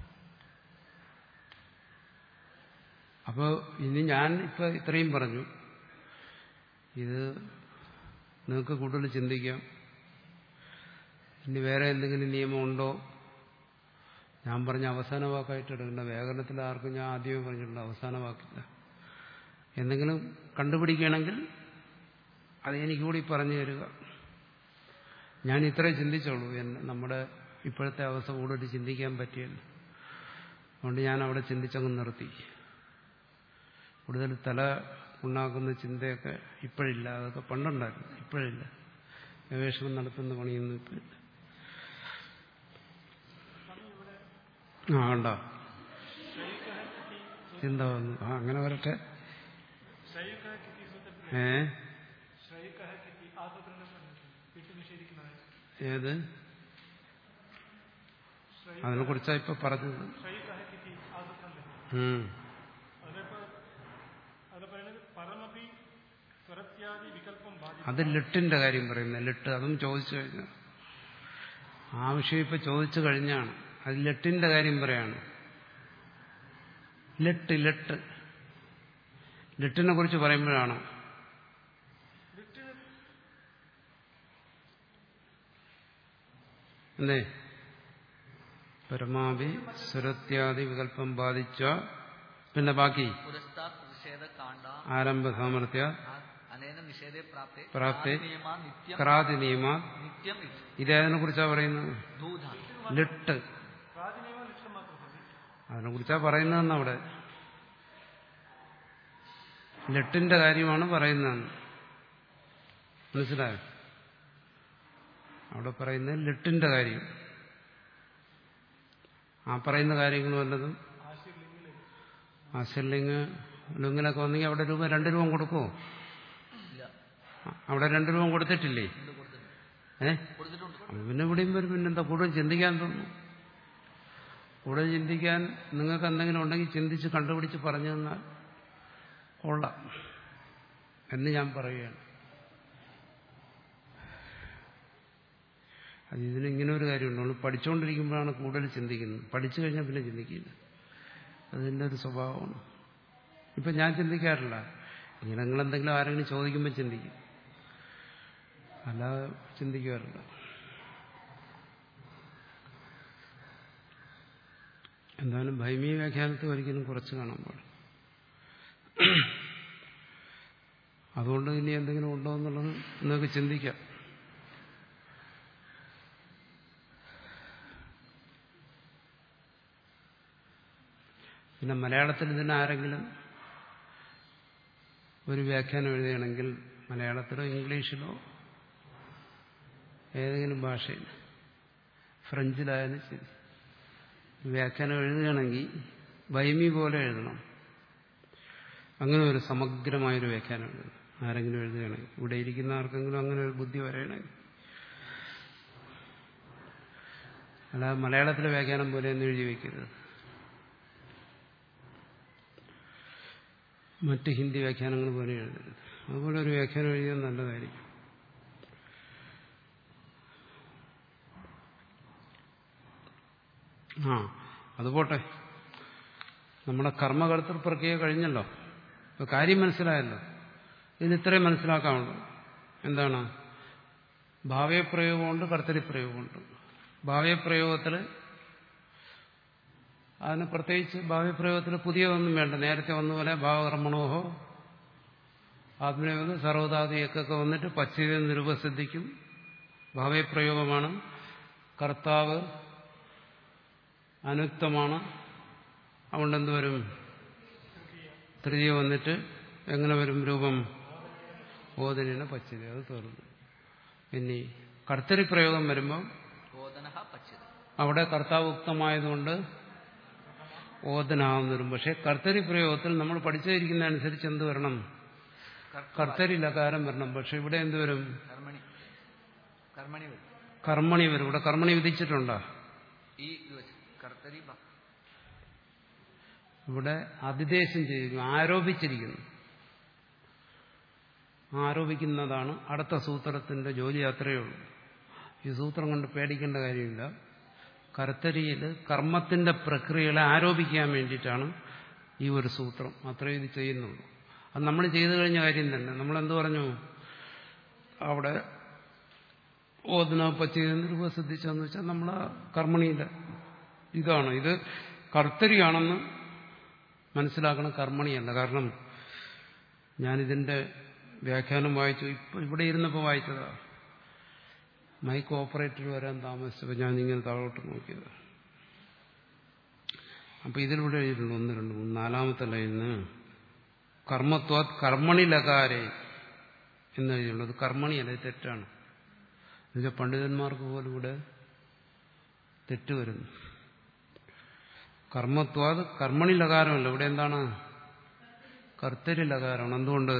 അപ്പോൾ ഇനി ഞാൻ ഇപ്പൊ ഇത്രയും പറഞ്ഞു ഇത് നിങ്ങൾക്ക് കൂടുതൽ ചിന്തിക്കാം ഇനി വേറെ എന്തെങ്കിലും നിയമമുണ്ടോ ഞാൻ പറഞ്ഞ അവസാന വാക്കായിട്ട് എടുക്കേണ്ട വ്യാകരണത്തിൽ ആർക്കും ഞാൻ ആദ്യമേ പറഞ്ഞിട്ടുണ്ട് അവസാന വാക്കില്ല എന്തെങ്കിലും കണ്ടുപിടിക്കുകയാണെങ്കിൽ അത് എനിക്ക് കൂടി പറഞ്ഞു തരിക ഞാൻ ഇത്രേ ചിന്തിച്ചോളൂ എന്നെ നമ്മുടെ ഇപ്പോഴത്തെ അവസ്ഥ കൂടുതൽ ചിന്തിക്കാൻ പറ്റിയല്ല അതുകൊണ്ട് ഞാൻ അവിടെ ചിന്തിച്ചങ്ങ് നിർത്തി കൂടുതൽ തല ഉണ്ടാക്കുന്ന ചിന്തയൊക്കെ ഇപ്പോഴില്ല അതൊക്കെ പണ്ടുണ്ടായിരുന്നു ഇപ്പോഴില്ല ഗവേഷണം നടത്തുന്ന പണിയൊന്നും ഇപ്പോഴില്ല ആ ഉണ്ടോ ചിന്ത വന്നു ആ അങ്ങനെ വരട്ടെ ഏ ഏത് അതിനെ കുറിച്ചാ ഇപ്പൊ പറഞ്ഞത് ഉം. അത് ലിട്ടിന്റെ കാര്യം പറയുന്നത് ലിട്ട് അതും ചോദിച്ചു കഴിഞ്ഞു ആ വിഷയം ഇപ്പൊ ചോദിച്ചു കഴിഞ്ഞാണ് അത് ലെട്ടിന്റെ കാര്യം പറയാണ് ലെട്ട് ലെട്ട് ലെട്ടിനെ കുറിച്ച് പറയുമ്പോഴാണ് എന്തേ പരമാവധി സ്വരത്യാദി വികല്പം ബാധിച്ച പിന്നെ ബാക്കി പുരസ്താത് നിഷേധ കാണ്ട ആരംഭ സാമർഥ്യ അനേന നിഷേധേ പ്രാപ്തേ പ്രാപ്തേ നിയമാ നിത്യം ക്രാതി നിയമ നിത്യം ഇത് ഇതേതിനെ കുറിച്ചാ പറയുന്നത് ധൂധാ ലിട്ട് അതിനെ കുറിച്ചാ പറയുന്നതെന്ന് അവിടെ ലിട്ടിന്റെ കാര്യമാണ് പറയുന്നതെന്ന് മനസ്സിലായോ അവിടെ പറയുന്നത് ലിട്ടിന്റെ കാര്യം ആ പറയുന്ന കാര്യങ്ങൾ വല്ലതും ആശിർലിംഗ് ലുങ്ങിലൊക്കെ വന്നെങ്കിൽ അവിടെ രൂപ രണ്ട് രൂപ കൊടുക്കുമോ ഇല്ല അവിടെ രണ്ട് രൂപ കൊടുത്തിട്ടില്ലേ ഇത് കൊടുത്തിട്ടുണ്ട് ഏ കൊടുത്തിട്ടുണ്ട് അപ്പൊ പിന്നെ ഇവിടെയും വരും പിന്നെന്താ കൂടുതൽ ചിന്തിക്കാൻ തോന്നുന്നു കൂടുതൽ ചിന്തിക്കാൻ നിങ്ങൾക്ക് എന്തെങ്കിലും ഉണ്ടെങ്കിൽ ചിന്തിച്ച് കണ്ടുപിടിച്ച് പറഞ്ഞു തന്നാൽ കൊള്ളാം എന്ന് ഞാൻ പറയുകയാണ് അത് ഇതിന് ഇങ്ങനെ ഒരു കാര്യമുണ്ട് നമ്മൾ പഠിച്ചുകൊണ്ടിരിക്കുമ്പോഴാണ് കൂടുതൽ ചിന്തിക്കുന്നത് പഠിച്ചു കഴിഞ്ഞാൽ പിന്നെ ചിന്തിക്കില്ല അതിൻ്റെ ഒരു സ്വഭാവമാണ് ഇപ്പം ഞാൻ ചിന്തിക്കാറില്ല ഇങ്ങനെ നിങ്ങൾ എന്തെങ്കിലും ആരെങ്കിലും ചോദിക്കുമ്പോൾ ചിന്തിക്കും അല്ലാതെ ചിന്തിക്കാറില്ല എന്തായാലും ഭൈമീയ വ്യാഖ്യാനത്തെ ഒരിക്കലും കുറച്ച് കാണാൻ പാടില്ല അതുകൊണ്ട് ഇനി എന്തെങ്കിലും ഉണ്ടോ എന്നുള്ളത് നിങ്ങൾക്ക് ചിന്തിക്കാം പിന്നെ മലയാളത്തിൽ ഇതിന് ആരെങ്കിലും ഒരു വ്യാഖ്യാനം എഴുതുകയാണെങ്കിൽ മലയാളത്തിലോ ഇംഗ്ലീഷിലോ ഏതെങ്കിലും ഭാഷയിൽ ഫ്രഞ്ചിലായാലും ശരി വ്യാഖ്യാനം എഴുതുകയാണെങ്കിൽ വൈമി പോലെ എഴുതണം അങ്ങനെ ഒരു സമഗ്രമായൊരു വ്യാഖ്യാനം എഴുതണം ആരെങ്കിലും എഴുതുകയാണെങ്കിൽ ഇവിടെ ഇരിക്കുന്ന ആർക്കെങ്കിലും അങ്ങനെ ഒരു ബുദ്ധി വരണമെങ്കിൽ അല്ലാതെ മലയാളത്തിലെ വ്യാഖ്യാനം പോലെ ഒന്നും എഴുതി വയ്ക്കരുത് മറ്റ് ഹിന്ദി വ്യാഖ്യാനങ്ങൾ പോലെ എഴുതരുത് അതുപോലെ ഒരു വ്യാഖ്യാനം എഴുതിയാൽ നല്ലതായിരിക്കും ആ അതുപോട്ടെ നമ്മുടെ കർമ്മകർത്തൃ പ്രക്രിയ കഴിഞ്ഞല്ലോ ഇപ്പൊ കാര്യം മനസ്സിലായല്ലോ ഇതിന് ഇത്രയും മനസ്സിലാക്കാനുള്ളൂ എന്താണ് ഭാവ്യപ്രയോഗമുണ്ട് കർത്തരിപ്രയോഗമുണ്ട് ഭാവ്യപ്രയോഗത്തിൽ അതിന് പ്രത്യേകിച്ച് ഭാവ്യപ്രയോഗത്തിൽ പുതിയതൊന്നും വേണ്ട നേരത്തെ വന്നപോലെ ഭാവകർമ്മണോഹോ ആത്മനിയോഗം സർവതാദിയൊക്കെ വന്നിട്ട് പശ്ചിത നിരുപസിദ്ധിക്കും ഭാവ്യപ്രയോഗമാണ് കർത്താവ് അനുക്തമാണ് അതുകൊണ്ട് എന്ത് വരും തൃതീയ വന്നിട്ട് എങ്ങനെ വരും രൂപം ഓദനിന് പച്ചതി അത് തീർന്നു ഇനി കർത്തരി പ്രയോഗം വരുമ്പോൾ ഓദന പച്യത് അവിടെ കർത്താവ് ഉക്തമായതുകൊണ്ട് ഓദനാകുന്ന വരും പക്ഷെ കർത്തരി പ്രയോഗത്തിൽ നമ്മൾ പഠിച്ചിരിക്കുന്ന അനുസരിച്ച് എന്ത് വരണം കർത്തരി ലകാരം വരണം പക്ഷെ ഇവിടെ എന്ത് വരും കർമ്മണി കർമ്മണി വരും കർമ്മണി വരും ഇവിടെ കർമ്മണി വിധിച്ചിട്ടുണ്ടോ ഈ ഇത് വെച്ച് കർത്തരി ഭ- ഇവിടെ അതിദേശം ചെയ്യുന്നു ആരോപിച്ചിരിക്കുന്നു ആരോപിക്കുന്നതാണ് അടുത്ത സൂത്രത്തിന്റെ ജോലി അത്രയേ ഉള്ളൂ ഈ സൂത്രം കൊണ്ട് പേടിക്കേണ്ട കാര്യമില്ല കർത്തരിയിൽ കർമ്മത്തിന്റെ പ്രക്രിയകളെ ആരോപിക്കാൻ വേണ്ടിയിട്ടാണ് ഈ ഒരു സൂത്രം അത്രയും ഇത് ചെയ്യുന്നുള്ളൂ അത് നമ്മൾ ചെയ്തു കഴിഞ്ഞ കാര്യം തന്നെ നമ്മളെന്ത് പറഞ്ഞു അവിടെ ഓദന പച്ചയെന്ന് രൂപ ശ്രദ്ധിച്ചെന്ന് വെച്ചാൽ നമ്മൾ കർമ്മണിയില്ല ഇതാണ് ഇത് കർത്തരിയാണെന്ന് മനസ്സിലാക്കണം കർമ്മണിയല്ല കാരണം ഞാനിതിന്റെ വ്യാഖ്യാനം വായിച്ചു ഇപ്പൊ ഇവിടെ ഇരുന്നപ്പോൾ വായിച്ചതാ മൈക്ക് ഓപ്പറേറ്റർ വരാൻ താമസിച്ചപ്പോൾ ഞാനിങ്ങനെ താഴോട്ട് നോക്കിയത് അപ്പൊ ഇതിലൂടെ എഴുതിയിട്ടുണ്ട് ഒന്ന് രണ്ട് മൂന്ന് നാലാമത്തെ ലൈനിന് കർമ്മത്വാത് കർമ്മണി ലകാരെ എന്ന് എഴുതിയുള്ളത് കർമ്മണിയല്ല ഇത് തെറ്റാണ് എന്നുവെച്ചാൽ പണ്ഡിതന്മാർക്ക് പോലും ഇവിടെ തെറ്റ് വരുന്നു കർമ്മത്വാത് കർമ്മണി ലകാരമല്ല ഇവിടെ എന്താണ് കർത്തരി ലകാരമാണ് എന്തുകൊണ്ട്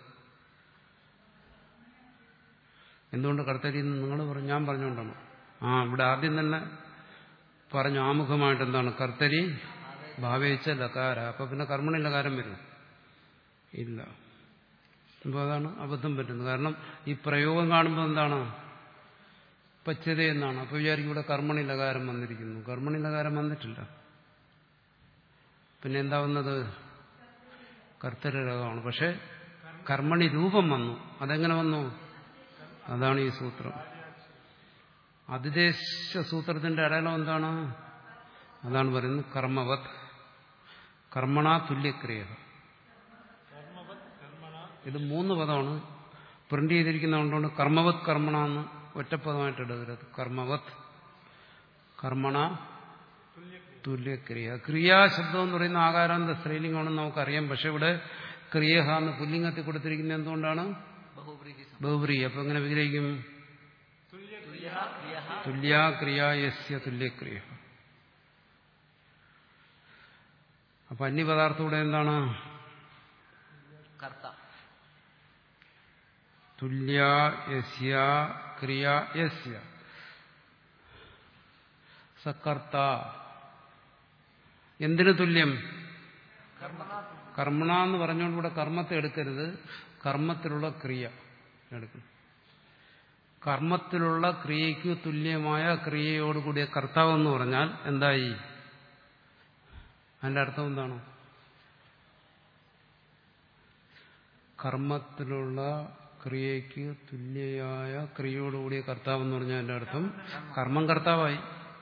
എന്തുകൊണ്ട് കർത്തരി എന്ന് നിങ്ങൾ പറഞ്ഞു ഞാൻ പറഞ്ഞുകൊണ്ടാണ് ആ ഇവിടെ ആദ്യം തന്നെ പറഞ്ഞു ആമുഖമായിട്ട് എന്താണ് കർത്തരി ഭാവേച്ച ലകാര അപ്പൊ പിന്നെ കർമ്മണി ലകാരം വരും ഇല്ല അപ്പോൾ അതാണ് അബദ്ധം പറ്റുന്നത് കാരണം ഈ പ്രയോഗം കാണുമ്പോൾ എന്താണ് പച്ചത എന്നാണ് അപ്പോൾ വിചാരിക്കും ഇവിടെ കർമ്മണി ലകാരം വന്നിരിക്കുന്നു കർമ്മണി ലകാരം വന്നിട്ടില്ല പിന്നെ എന്താ വന്നത് കർത്തരകമാണ് പക്ഷെ കർമ്മണി രൂപം വന്നു അതെങ്ങനെ വന്നു അതാണ് ഈ സൂത്രം അതിദേശ സൂത്രത്തിന്റെ അടയാളം എന്താണ് അതാണ് പറയുന്നത് കർമ്മവത് കർമ്മണ തുല്യക്രിയ ഇത് മൂന്ന് പദമാണ് പ്രിന്റ് ചെയ്തിരിക്കുന്നതുകൊണ്ടാണ് കർമ്മവത് കർമ്മണ എന്ന് ഒറ്റപ്പദമായിട്ട് എടുക്കരുത് കർമ്മവത് കർമ്മണ തുല്യക്രിയ ക്രിയാശബ്ദം എന്ന് പറയുന്ന ആകാരാന്ത സ്ത്രീലിംഗമാണെന്ന് നമുക്കറിയാം പക്ഷെ ഇവിടെ ക്രിയഹ എന്ന് പുല്ലിംഗത്തിൽ കൊടുത്തിരിക്കുന്നത് എന്തുകൊണ്ടാണ് ബഹുബ്രീഹി സം- ബഹുബ്രീ അപ്പൊ എങ്ങനെ വിഗ്രഹിക്കും തുല്യഃ ക്രിയഃ തുല്യാ ക്രിയായസ്യ തുല്യക്രിയ അപ്പൊ അന്യപദാർത്ഥം ഇവിടെ എന്താണ് കർത്ത തുല്യാ യസ്യ ക്രിയാ യസ്യ സകർത്ത എന്തിനു തുല്യം കർമ്മണ എന്ന് പറഞ്ഞുകൊണ്ട് ഇവിടെ കർമ്മത്തെ എടുക്കരുത് കർമ്മത്തിലുള്ള ക്രിയ എടുക്കണം കർമ്മത്തിലുള്ള ക്രിയയ്ക്ക് തുല്യമായ ക്രിയയോടുകൂടിയ കർത്താവ് എന്ന് പറഞ്ഞാൽ എന്തായി അതിന്റെ അർത്ഥം എന്താണ് കർമ്മത്തിലുള്ള ക്രിയയ്ക്ക് തുല്യയായ ക്രിയയോടുകൂടിയ കർത്താവ് എന്ന് പറഞ്ഞാൽ അതിന്റെ അർത്ഥം കർമ്മം കർത്താവായി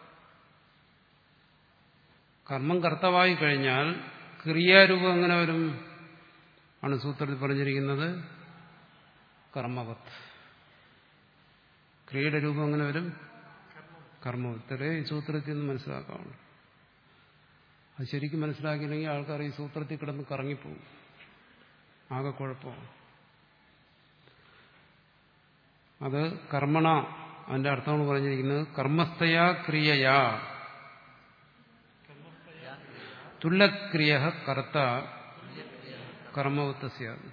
കർമ്മം കർത്താവായി കഴിഞ്ഞാൽ ക്രിയാരൂപം എങ്ങനെ വരും ആണ് സൂത്രത്തിൽ പറഞ്ഞിരിക്കുന്നത് കർമ്മവത്ത് ക്രിയയുടെ രൂപം എങ്ങനെ വരും കർമ്മവത്ത് ഇത്രേ ഈ സൂത്രത്തിൽ നിന്ന് മനസ്സിലാക്കാവുള്ളൂ അത് ശരിക്കും മനസ്സിലാക്കിയില്ലെങ്കിൽ ആൾക്കാർ ഈ സൂത്രത്തിൽ കിടന്ന് കറങ്ങിപ്പോവും ആകെ കുഴപ്പമാണ് അത് കർമ്മണ അതിന്റെ അർത്ഥമാണ് പറഞ്ഞിരിക്കുന്നത് കർമ്മസ്ഥയാ ക്രിയയാ തുല്ലക്രിയ കർത്ത കർമ്മവത്തസ്യാത്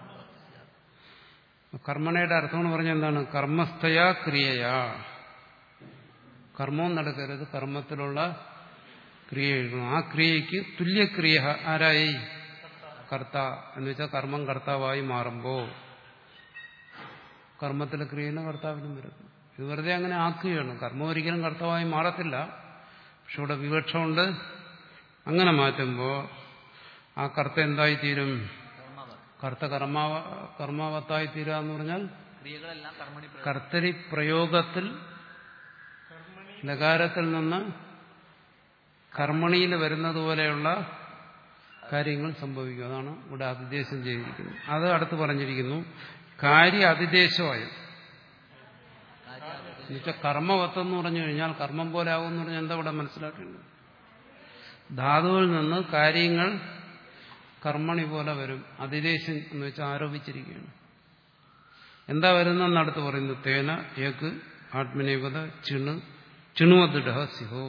കർമ്മണയുടെ അർത്ഥം എന്ന് പറഞ്ഞാൽ എന്താണ് കർമ്മസ്ഥയാ ക്രിയയാ കർമ്മവും നടക്കരുത് കർമ്മത്തിലുള്ള ക്രിയ എഴുതണം ആ ക്രിയയ്ക്ക് തുല്യക്രിയ ആരായി കർത്ത എന്ന് വെച്ചാൽ കർമ്മം കർത്താവായി മാറുമ്പോൾ കർമ്മത്തിലെ ക്രിയനെ കർത്താവിനും വരുന്നു ഇത് വെറുതെ അങ്ങനെ ആക്കുകയാണ് കർമ്മം ഒരിക്കലും കർത്താവായി മാറത്തില്ല പക്ഷെ ഇവിടെ വിവക്ഷമുണ്ട് അങ്ങനെ മാറ്റുമ്പോൾ ആ കർത്ത എന്തായി തീരും കർമ്മവ കർത്ത കർമാവ കർമാവത്തായി തീരുക എന്ന് പറഞ്ഞാൽ ക്രിയകളെല്ലാം കർമ്മണി പ്രയോഗം കർത്തരി പ്രയോഗത്തിൽ ലകാരത്തിൽ നിന്ന് കർമ്മണിയിൽ വരുന്നത് പോലെയുള്ള കാര്യങ്ങൾ സംഭവിക്കും അതാണ് ഇവിടെ അതിദേശം ചെയ്തിരിക്കുന്നത് അത് അടുത്ത് പറഞ്ഞിരിക്കുന്നു കാര്യ അതിദേശമായി കാര്യാവധി എന്നുവെച്ചാൽ കർമ്മവത്തെന്ന് പറഞ്ഞു കഴിഞ്ഞാൽ കർമ്മം പോലെ ആകും എന്ന് പറഞ്ഞാൽ എന്താ ഇവിടെ മനസ്സിലാക്കേണ്ടത് ധാതുവിൽ നിന്ന് കാര്യങ്ങൾ കർമ്മണി പോലെ വരും അതിദേശം എന്ന് വെച്ചാൽ ആരോപിച്ചിരിക്കുകയാണ് എന്താ വരുന്നെന്ന് അടുത്ത് പറയുന്നു തേന ഏക്ക് ആത്മനേപത ചിണു ചിണുവതിട സിഹോ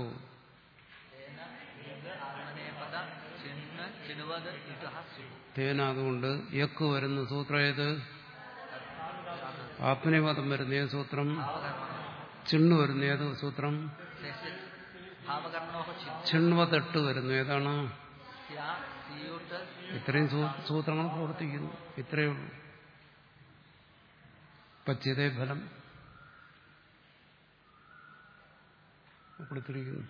ആത്മനേപദ ചിണ്ണ് ചിണുവത് ഇതുഹ സുഹു തേന അതുകൊണ്ട് യക്ക് വരുന്ന സൂത്രം ഏത് ആത്മനേപദം വരുന്ന ഏത് സൂത്രം ചിണ്ണു വരുന്ന ഏത് സൂത്രം ശേഷ ഭാവകർമ്മണോഹ ചിന് ചിണ്വതെട്ട് വരുന്നു ഏതാണ് സ്യാ സിയൂട്ട് ഇത്രയും സൂ- സൂത്രങ്ങൾ പ്രവർത്തിക്കുന്നു ഇത്രയേ ഉള്ളൂ പച്യതേ ഫലം കൊടുത്തിരിക്കുന്നു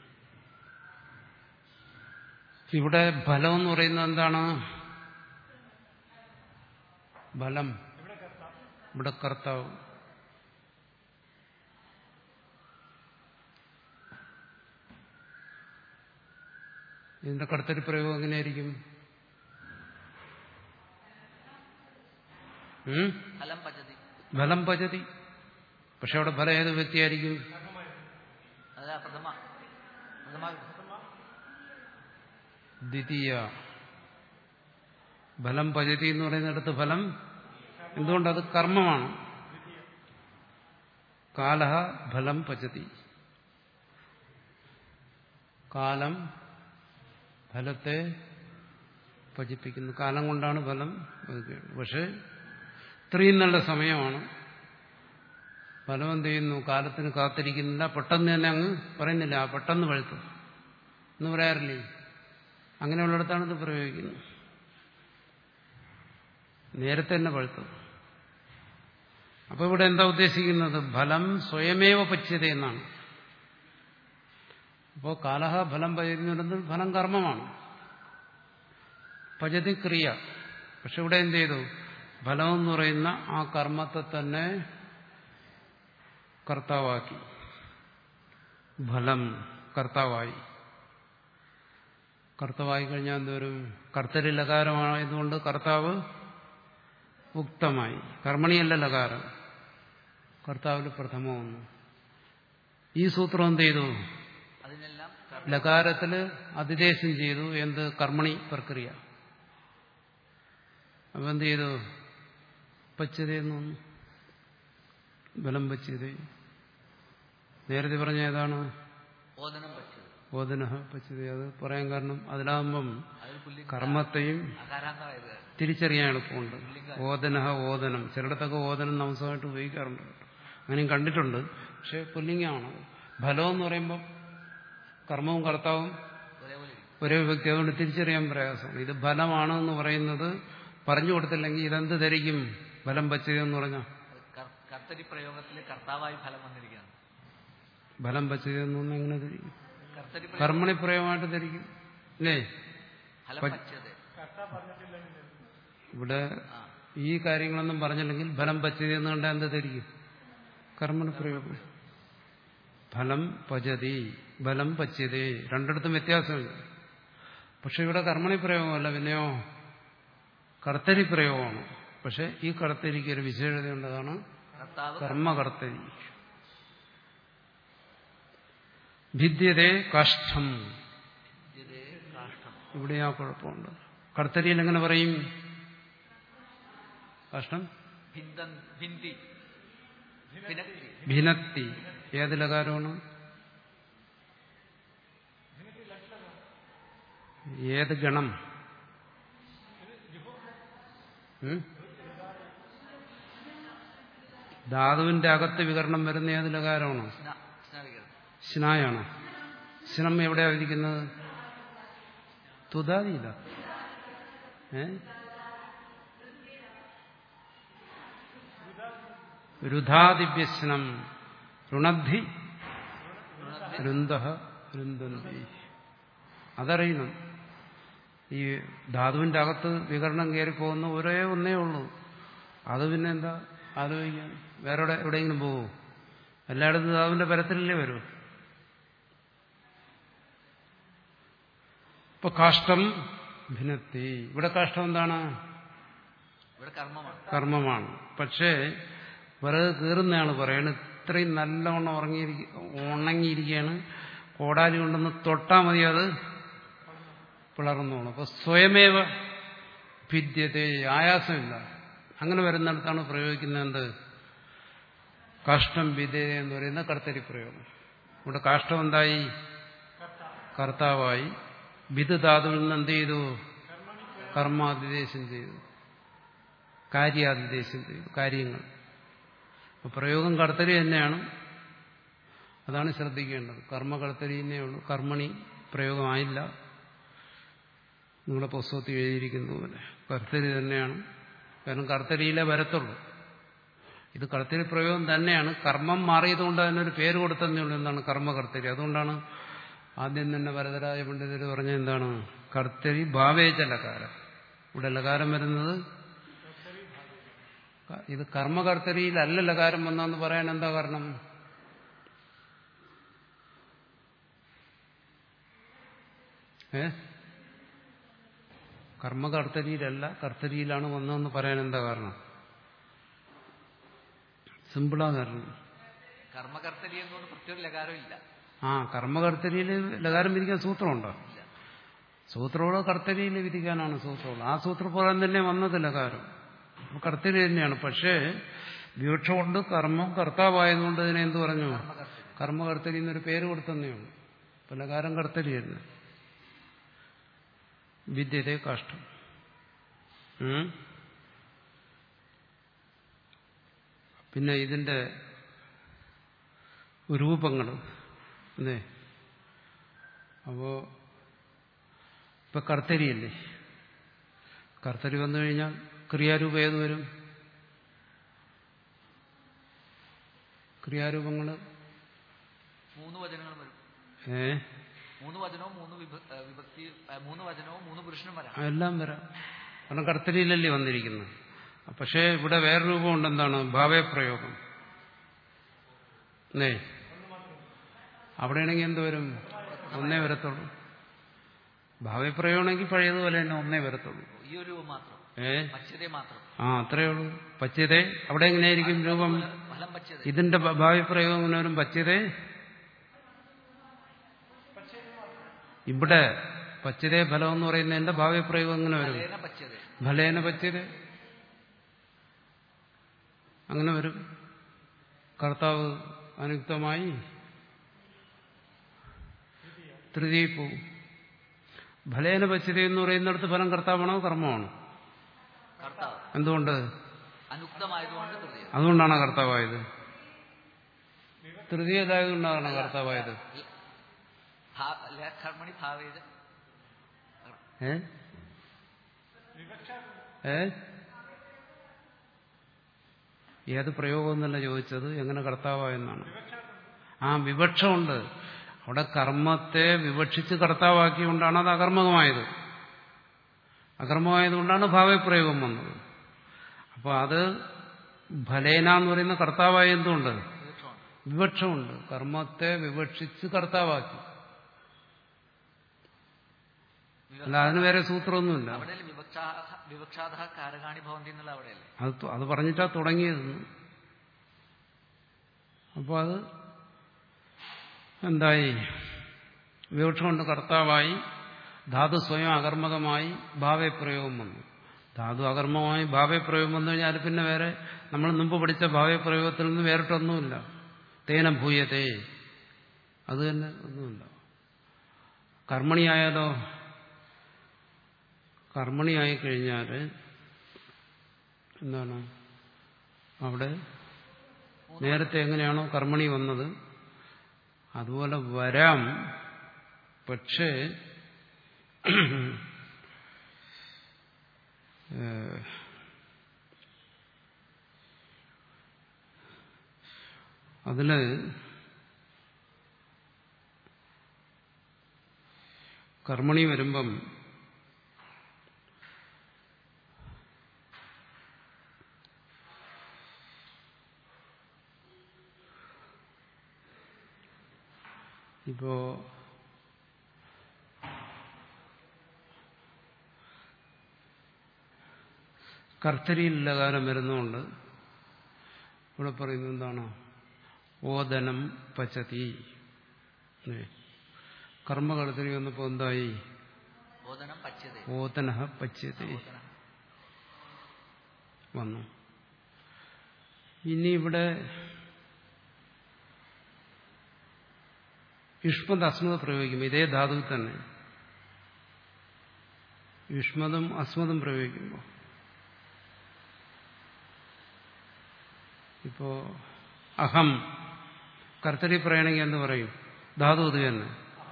ഇവിടെ ഫലം എന്ന് പറയുന്നത് എന്താണ് ഫലം ഇവിടെ കർത്താവ് ഇതിന്റെ കർത്തരി പ്രയോഗം എങ്ങനെയായിരിക്കും ഉം? ഫലം പദ്ധതി ഫലം പചതി പക്ഷെ അവിടെ ഫലം ഏത് വ്യക്തിയായിരിക്കും അല്ല പ്രഥമ പ്രഥമ ദ്വിതീയ ഫലം പചതി എന്ന് പറയുന്നിടത്ത് ഫലം എന്തുകൊണ്ടത് കർമ്മമാണ് കാലഹ ഫലം പചതി കാലം ഫലത്തെ പചിപ്പിക്കുന്നു കാലം കൊണ്ടാണ് ഫലം പതിക്കുന്നത് പക്ഷെ ഇത്രയും നല്ല സമയമാണ് ഫലം എന്ത് ചെയ്യുന്നു കാലത്തിന് കാത്തിരിക്കുന്നില്ല പെട്ടെന്ന് തന്നെ അങ്ങ് പറയുന്നില്ല ആ പെട്ടെന്ന് പഴുത്തു എന്ന് പറയാറില്ലേ അങ്ങനെയുള്ളിടത്താണ് ഇത് പ്രയോഗിക്കുന്നത് നേരത്തെ തന്നെ പഴുത്തു അപ്പൊ ഇവിടെ എന്താ ഉദ്ദേശിക്കുന്നത് ഫലം സ്വയമേവ പച്യത എന്നാണ് അപ്പോൾ കാലഹ ഫലം പചരുന്നത് ഫലം കർമ്മമാണ് പചതി ക്രിയ പക്ഷെ ഇവിടെ എന്ത് ചെയ്തു ഫലം എന്ന് പറയുന്ന ആ കർമ്മത്തെ തന്നെ കർത്താവാക്കി ഫലം കർത്താവായി കർത്താവായി കഴിഞ്ഞാൽ എന്തോരും കർത്തരി ലകാരമായതുകൊണ്ട് കർത്താവ് ഉക്തമായി കർമ്മണിയല്ല ലകാരം കർത്താവിൽ പ്രഥമമൊന്നു ഈ സൂത്രം എന്ത് ചെയ്തു അതിനെല്ലാം കർ- ലകാരത്തിൽ അതിദേശം ചെയ്തു എന്ത് കർമ്മണി പ്രക്രിയ അപ്പൊ എന്ത് ചെയ്തു പച്ചതയെന്ന് വന്നു ബലം പച്ചത് നേരത്തെ പറഞ്ഞ ഏതാണ് ഓദനം പറ്റത് ഓദന പച്ചത് അത് പറയാൻ കാരണം അതിലാകുമ്പം അതിൽ പുല്ലിംഗ കർമ്മത്തെയും അകാരാന്തമായത് തിരിച്ചറിയാൻ എളുപ്പമുണ്ട് ഓദനഹ ഓദനം ചിലയിടത്തൊക്കെ ഓദനം നമസമായിട്ട് ഉപയോഗിക്കാറുണ്ട് അങ്ങനെയും കണ്ടിട്ടുണ്ട് പക്ഷെ പുല്ലിംഗമാണ് ഫലം എന്ന് പറയുമ്പോൾ കർമ്മവും കർത്താവും ഒരേപോലെ ഇരിക്കും ഒരേ വ്യക്തി അതുകൊണ്ട് തിരിച്ചറിയാൻ പ്രയാസമാണ് ഇത് ഫലമാണ് എന്ന് പറയുന്നത് പറഞ്ഞു കൊടുത്തില്ലെങ്കിൽ ഇതെന്ത് ധരിക്കും ഫലം പച്ചതെന്ന് പറഞ്ഞാൽ അത് കർ- കർത്തരി പ്രയോഗത്തിൽ കർത്താവായി ഫലം വന്നിരിക്കുകയാണ് ഫലം പച്ചതെന്ന് പറഞ്ഞാൽ എങ്ങനെ ധരിക്കും കർത്തരി പ്രയോഗം കർമ്മണി പ്രയോഗമായിട്ട് ധരിക്കും അല്ലേ ഫലം പ- പച്ചത് ഇവിടെ ആ ഈ കാര്യങ്ങളൊന്നും പറഞ്ഞില്ലെങ്കിൽ ഫലം പച്ചതെന്ന് കണ്ടാൽ എന്ത് ധരിക്കും കർമ്മണി പ്രയോഗം ഫലം പചതി ബലം പച്യതേ രണ്ടിടത്തും വ്യത്യാസമുണ്ട് പക്ഷെ ഇവിടെ കർമ്മണി പ്രയോഗമല്ല പിന്നെയോ കർത്തരി പ്രയോഗമാണ് പക്ഷെ ഈ കർത്തരിക്ക് ഒരു വിശേഷതയുണ്ടതാണ് കർത്താവ് കർമ്മകർത്തരി ഭിദ്യതേ കാഷ്ഠം ഇത് കാഷ്ടം ഇവിടെ ആ കുഴപ്പമുണ്ട് കർത്തരിയിൽ എങ്ങനെ പറയും കാഷ്ടം ഭിന്ദൻ ഭിന്തി ഭിനക്തി ഭിനത്തി ഏത് ലകാരമാണ് ഏത് ഗണം ഉം? ധാതുവിന്റെ അകത്ത് വികരണം വരുന്ന ഏത് ലകാരമാണോ സ്ന സ്നവികരണം സ്നായാണോ സ്നം എവിടെയാ ഇരിക്കുന്നത് തുതാതിയില്ല ഏ രുധാദിവ്യസ്നം രുണദ്ധി രുന്ദ രുന്ദന്തി അതറിയണം ഈ ധാതുവിന്റെ അകത്ത് വികരണം കയറിപ്പോകുന്ന ഒരേ ഒന്നേ ഉള്ളൂ അത് പിന്നെ എന്താ ആലോചിക്കാൻ വേറെ എവിടെ എവിടെയെങ്കിലും പോവോ എല്ലായിടത്തും ധാതുവിന്റെ പരത്തിലല്ലേ വരൂ ഇപ്പൊ കാഷ്ടം ഭിന്നത്തി ഇവിടെ കാഷ്ടം എന്താണ് ഇവിടെ കർമ്മമാണ് കർമ്മമാണ് പക്ഷേ വിറക് കീറുന്നതാണ് പറയുന്നത് ഇത്രയും നല്ലവണ്ണം ഉറങ്ങിയിരിക്ക ഉണങ്ങിയിരിക്കുകയാണ് കോടാലി കൊണ്ടൊന്ന് തൊട്ടാൽ മതി അത് പിളർന്നു പോകണം അപ്പൊ സ്വയമേവ ഭിദ്യത ആയാസമില്ല അങ്ങനെ വരുന്നിടത്താണ് പ്രയോഗിക്കുന്നത് എന്ത് കാഷ്ടം ഭിദ്യത എന്ന് പറയുന്ന കർത്തരി പ്രയോഗം ഇവിടെ കാഷ്ടം എന്തായി കർത്താവായി വിധു ധാതുവിൽ നിന്ന് എന്ത് ചെയ്തു കർമാതിദേശം ചെയ്തു കാര്യാതിദേശം ചെയ്തു കാര്യങ്ങൾ അപ്പൊ പ്രയോഗം കർത്തരി തന്നെയാണ് അതാണ് ശ്രദ്ധിക്കേണ്ടത് കർമ്മ കർത്തരിന്നേ ഉള്ളൂ കർമ്മണി പ്രയോഗമായില്ല നിങ്ങളുടെ പുസ്തകത്തിൽ എഴുതിയിരിക്കുന്ന പോലെ കർത്തരി തന്നെയാണ് കാരണം കർത്തരിയിലെ വരത്തുള്ളൂ ഇത് കർത്തരി പ്രയോഗം തന്നെയാണ് കർമ്മം മാറിയതുകൊണ്ട് അതിനൊരു പേര് കൊടുത്തതേ ഉള്ളൂ എന്താണ് കർമ്മകർത്തരി അതുകൊണ്ടാണ് ആദ്യം തന്നെ വരദരാജ പണ്ഡിതർ പറഞ്ഞ എന്താണ് കർത്തരി ഭാവേച്ച ലകാരം ഇവിടെ ലകാരം വരുന്നത് ക- ഇത് കർമ്മകർത്തരിയിലല്ല ലകാരം വന്നെന്ന് പറയാൻ എന്താ കാരണം ഏ കർമ്മകർത്തരിയിലല്ല കർത്തരിയിലാണ് വന്നതെന്ന് പറയാൻ എന്താ കാരണം സിമ്പിളാ കാരണം കർമ്മകർത്തരി എന്നുകൊണ്ട് പ്രത്യേക ലകാരം ഇല്ല ആ കർമ്മകർത്തരിയിൽ ലകാരം വിധിക്കാൻ സൂത്രമുണ്ടോ ഇല്ല സൂത്രമുള്ള കർത്തരിയിൽ വിധിക്കാനാണ് സൂത്രമുള്ളത് ആ സൂത്രപ്രകാരം തന്നെ വന്നത് ലകാരം അപ്പൊ കർത്തരി തന്നെയാണ് പക്ഷേ വിവക്ഷ കൊണ്ട് കർമ്മം കർത്താവായതുകൊണ്ട് ഇതിനെ എന്ത് പറഞ്ഞു കർമ്മകർത്തരി കർമ്മകർത്തരി എന്നൊരു പേര് കൊടുത്തന്നേ ഉള്ളൂ അപ്പൊ ലകാരം കർത്തരി തന്നെ വിദ്യതേ കാഷ്ടം ഉം? പിന്നെ ഇതിന്റെ രൂപങ്ങൾ അല്ലേ അപ്പോ ഇപ്പൊ കർത്തരിയല്ലേ കർത്തരി വന്നു കഴിഞ്ഞാൽ ക്രിയാരൂപം ഏത് വരും ക്രിയാരൂപങ്ങൾ മൂന്ന് വചനങ്ങൾ വരും ഏ മൂന്ന് വചനവും മൂന്ന് വിഭ- ഏ, വിഭക്തി ഏ, മൂന്ന് വചനവും മൂന്ന് പുരുഷനും വരാം എല്ലാം വരാം കാരണം കർത്തരിയിലല്ലേ വന്നിരിക്കുന്നത് പക്ഷേ ഇവിടെ വേറെ രൂപമുണ്ട് എന്താണ് ഭാവപ്രയോഗം അല്ലേ അവിടെയാണെങ്കിൽ എന്ത് വരും ഒന്നേ വരത്തുള്ളൂ ഭാവപ്രയോഗമാണെങ്കിൽ പഴയതുപോലെ തന്നെ ഒന്നേ വരത്തുള്ളൂ ഈ ഒരു രൂപം മാത്രം ഏ പച്ചതേ മാത്രം ആ അത്രയേ ഉള്ളൂ പച്ചതേ അവിടെ എങ്ങനെയായിരിക്കും രൂപം ഫലം പച്ചത ഇതിന്റെ ഭ- ഭാവപ്രയോഗം എങ്ങനെ വരും പച്ചതേ ഇവിടെ പച്ചതേ ഫലം എന്ന് പറയുന്നതിന്റെ ഭാവപ്രയോഗം എങ്ങനെ വരും ഫലേന പച്ചത ഫലേന പറ്റിയത് അങ്ങനെ വരും കർത്താവ് അനുക്തമായി തൃതീയ പോവും ഫലേന പച്ചത എന്ന് പറയുന്നിടത്ത് ഫലം കർത്താവാണോ കർമ്മമാണോ കർത്താവ് എന്തുകൊണ്ട് അനുക്തമായതുകൊണ്ട് തൃതീയ അതുകൊണ്ടാണ് കർത്താവായത് തൃതീയതായതുകൊണ്ടാണ് കർത്താവായത് ഭാ- ല- കർമ്മണി ഭാവേത് ഏ ഏ ഏത് പ്രയോഗം എന്നല്ല ചോദിച്ചത് എങ്ങനെ കർത്താവായെന്നാണ് ആ വിവക്ഷമുണ്ട് അവിടെ കർമ്മത്തെ വിവക്ഷിച്ച് കർത്താവാക്കിക്കൊണ്ടാണ് അത് അകർമ്മകമായത് അകർമ്മമായതുകൊണ്ടാണ് ഭാവപ്രയോഗം വന്നത് അപ്പോൾ അത് ഫലേന എന്ന് പറയുന്ന കർത്താവായ എന്തുകൊണ്ട് തീർച്ചയാണ് വിവക്ഷമുണ്ട് കർമ്മത്തെ വിവക്ഷിച്ച് കർത്താവാക്കി അല്ല അതിന് വേറെ സൂത്രമൊന്നുമില്ല അവിടെ വിവക്ഷാദ കാരകാണി ഭവന്തി എന്നുള്ള അവിടെയല്ലേ അത് തു- അത് പറഞ്ഞിട്ടാ തുടങ്ങിയത് അപ്പോൾ അത് എന്തായി വിവക്ഷ കൊണ്ട് കർത്താവായി ധാതു സ്വയം അകർമ്മകമായി ഭാവപ്രയോഗം വന്നു ധാതു അകർമ്മമായി ഭാവപ്രയോഗം വന്നു കഴിഞ്ഞാൽ പിന്നെ വേറെ നമ്മൾ മുമ്പ് പഠിച്ച ഭാവപ്രയോഗത്തിൽ നിന്ന് വേറിട്ടൊന്നുമില്ല തേന ഭൂയതേ അത് തന്നെ ഒന്നുമില്ല കർമ്മണിയായാലോ കർമ്മണിയായി കഴിഞ്ഞാൽ എന്താണ് അവിടെ നേരത്തെ എങ്ങനെയാണോ കർമ്മണി വന്നത് അതുപോലെ വരാം പക്ഷേ ഏഹ്, അതില് കർമ്മണി വരുമ്പം ഇപ്പോ കർത്തരിയിൽ ലകാരം വരുന്നതുകൊണ്ട് ഇവിടെ പറയുന്നത് എന്താണ് ഓദനം പച്ചതി ഏ. കർമ്മകർത്തരി വന്നപ്പോൾ എന്തായി ബോധനം പച്ചത ഓദന പച്ചതി വന്നു ഇനി ഇവിടെ യുഷ്മത് അസ്മത് പ്രയോഗിക്കും ഇതേ ധാതുവിൽ തന്നെ യുഷ്മതും അസ്മതും പ്രയോഗിക്കുമ്പോൾ ഇപ്പോ അഹം കർത്തരി പറയണമെങ്കിൽ എന്ത് പറയും ധാതു ഇത് തന്നെ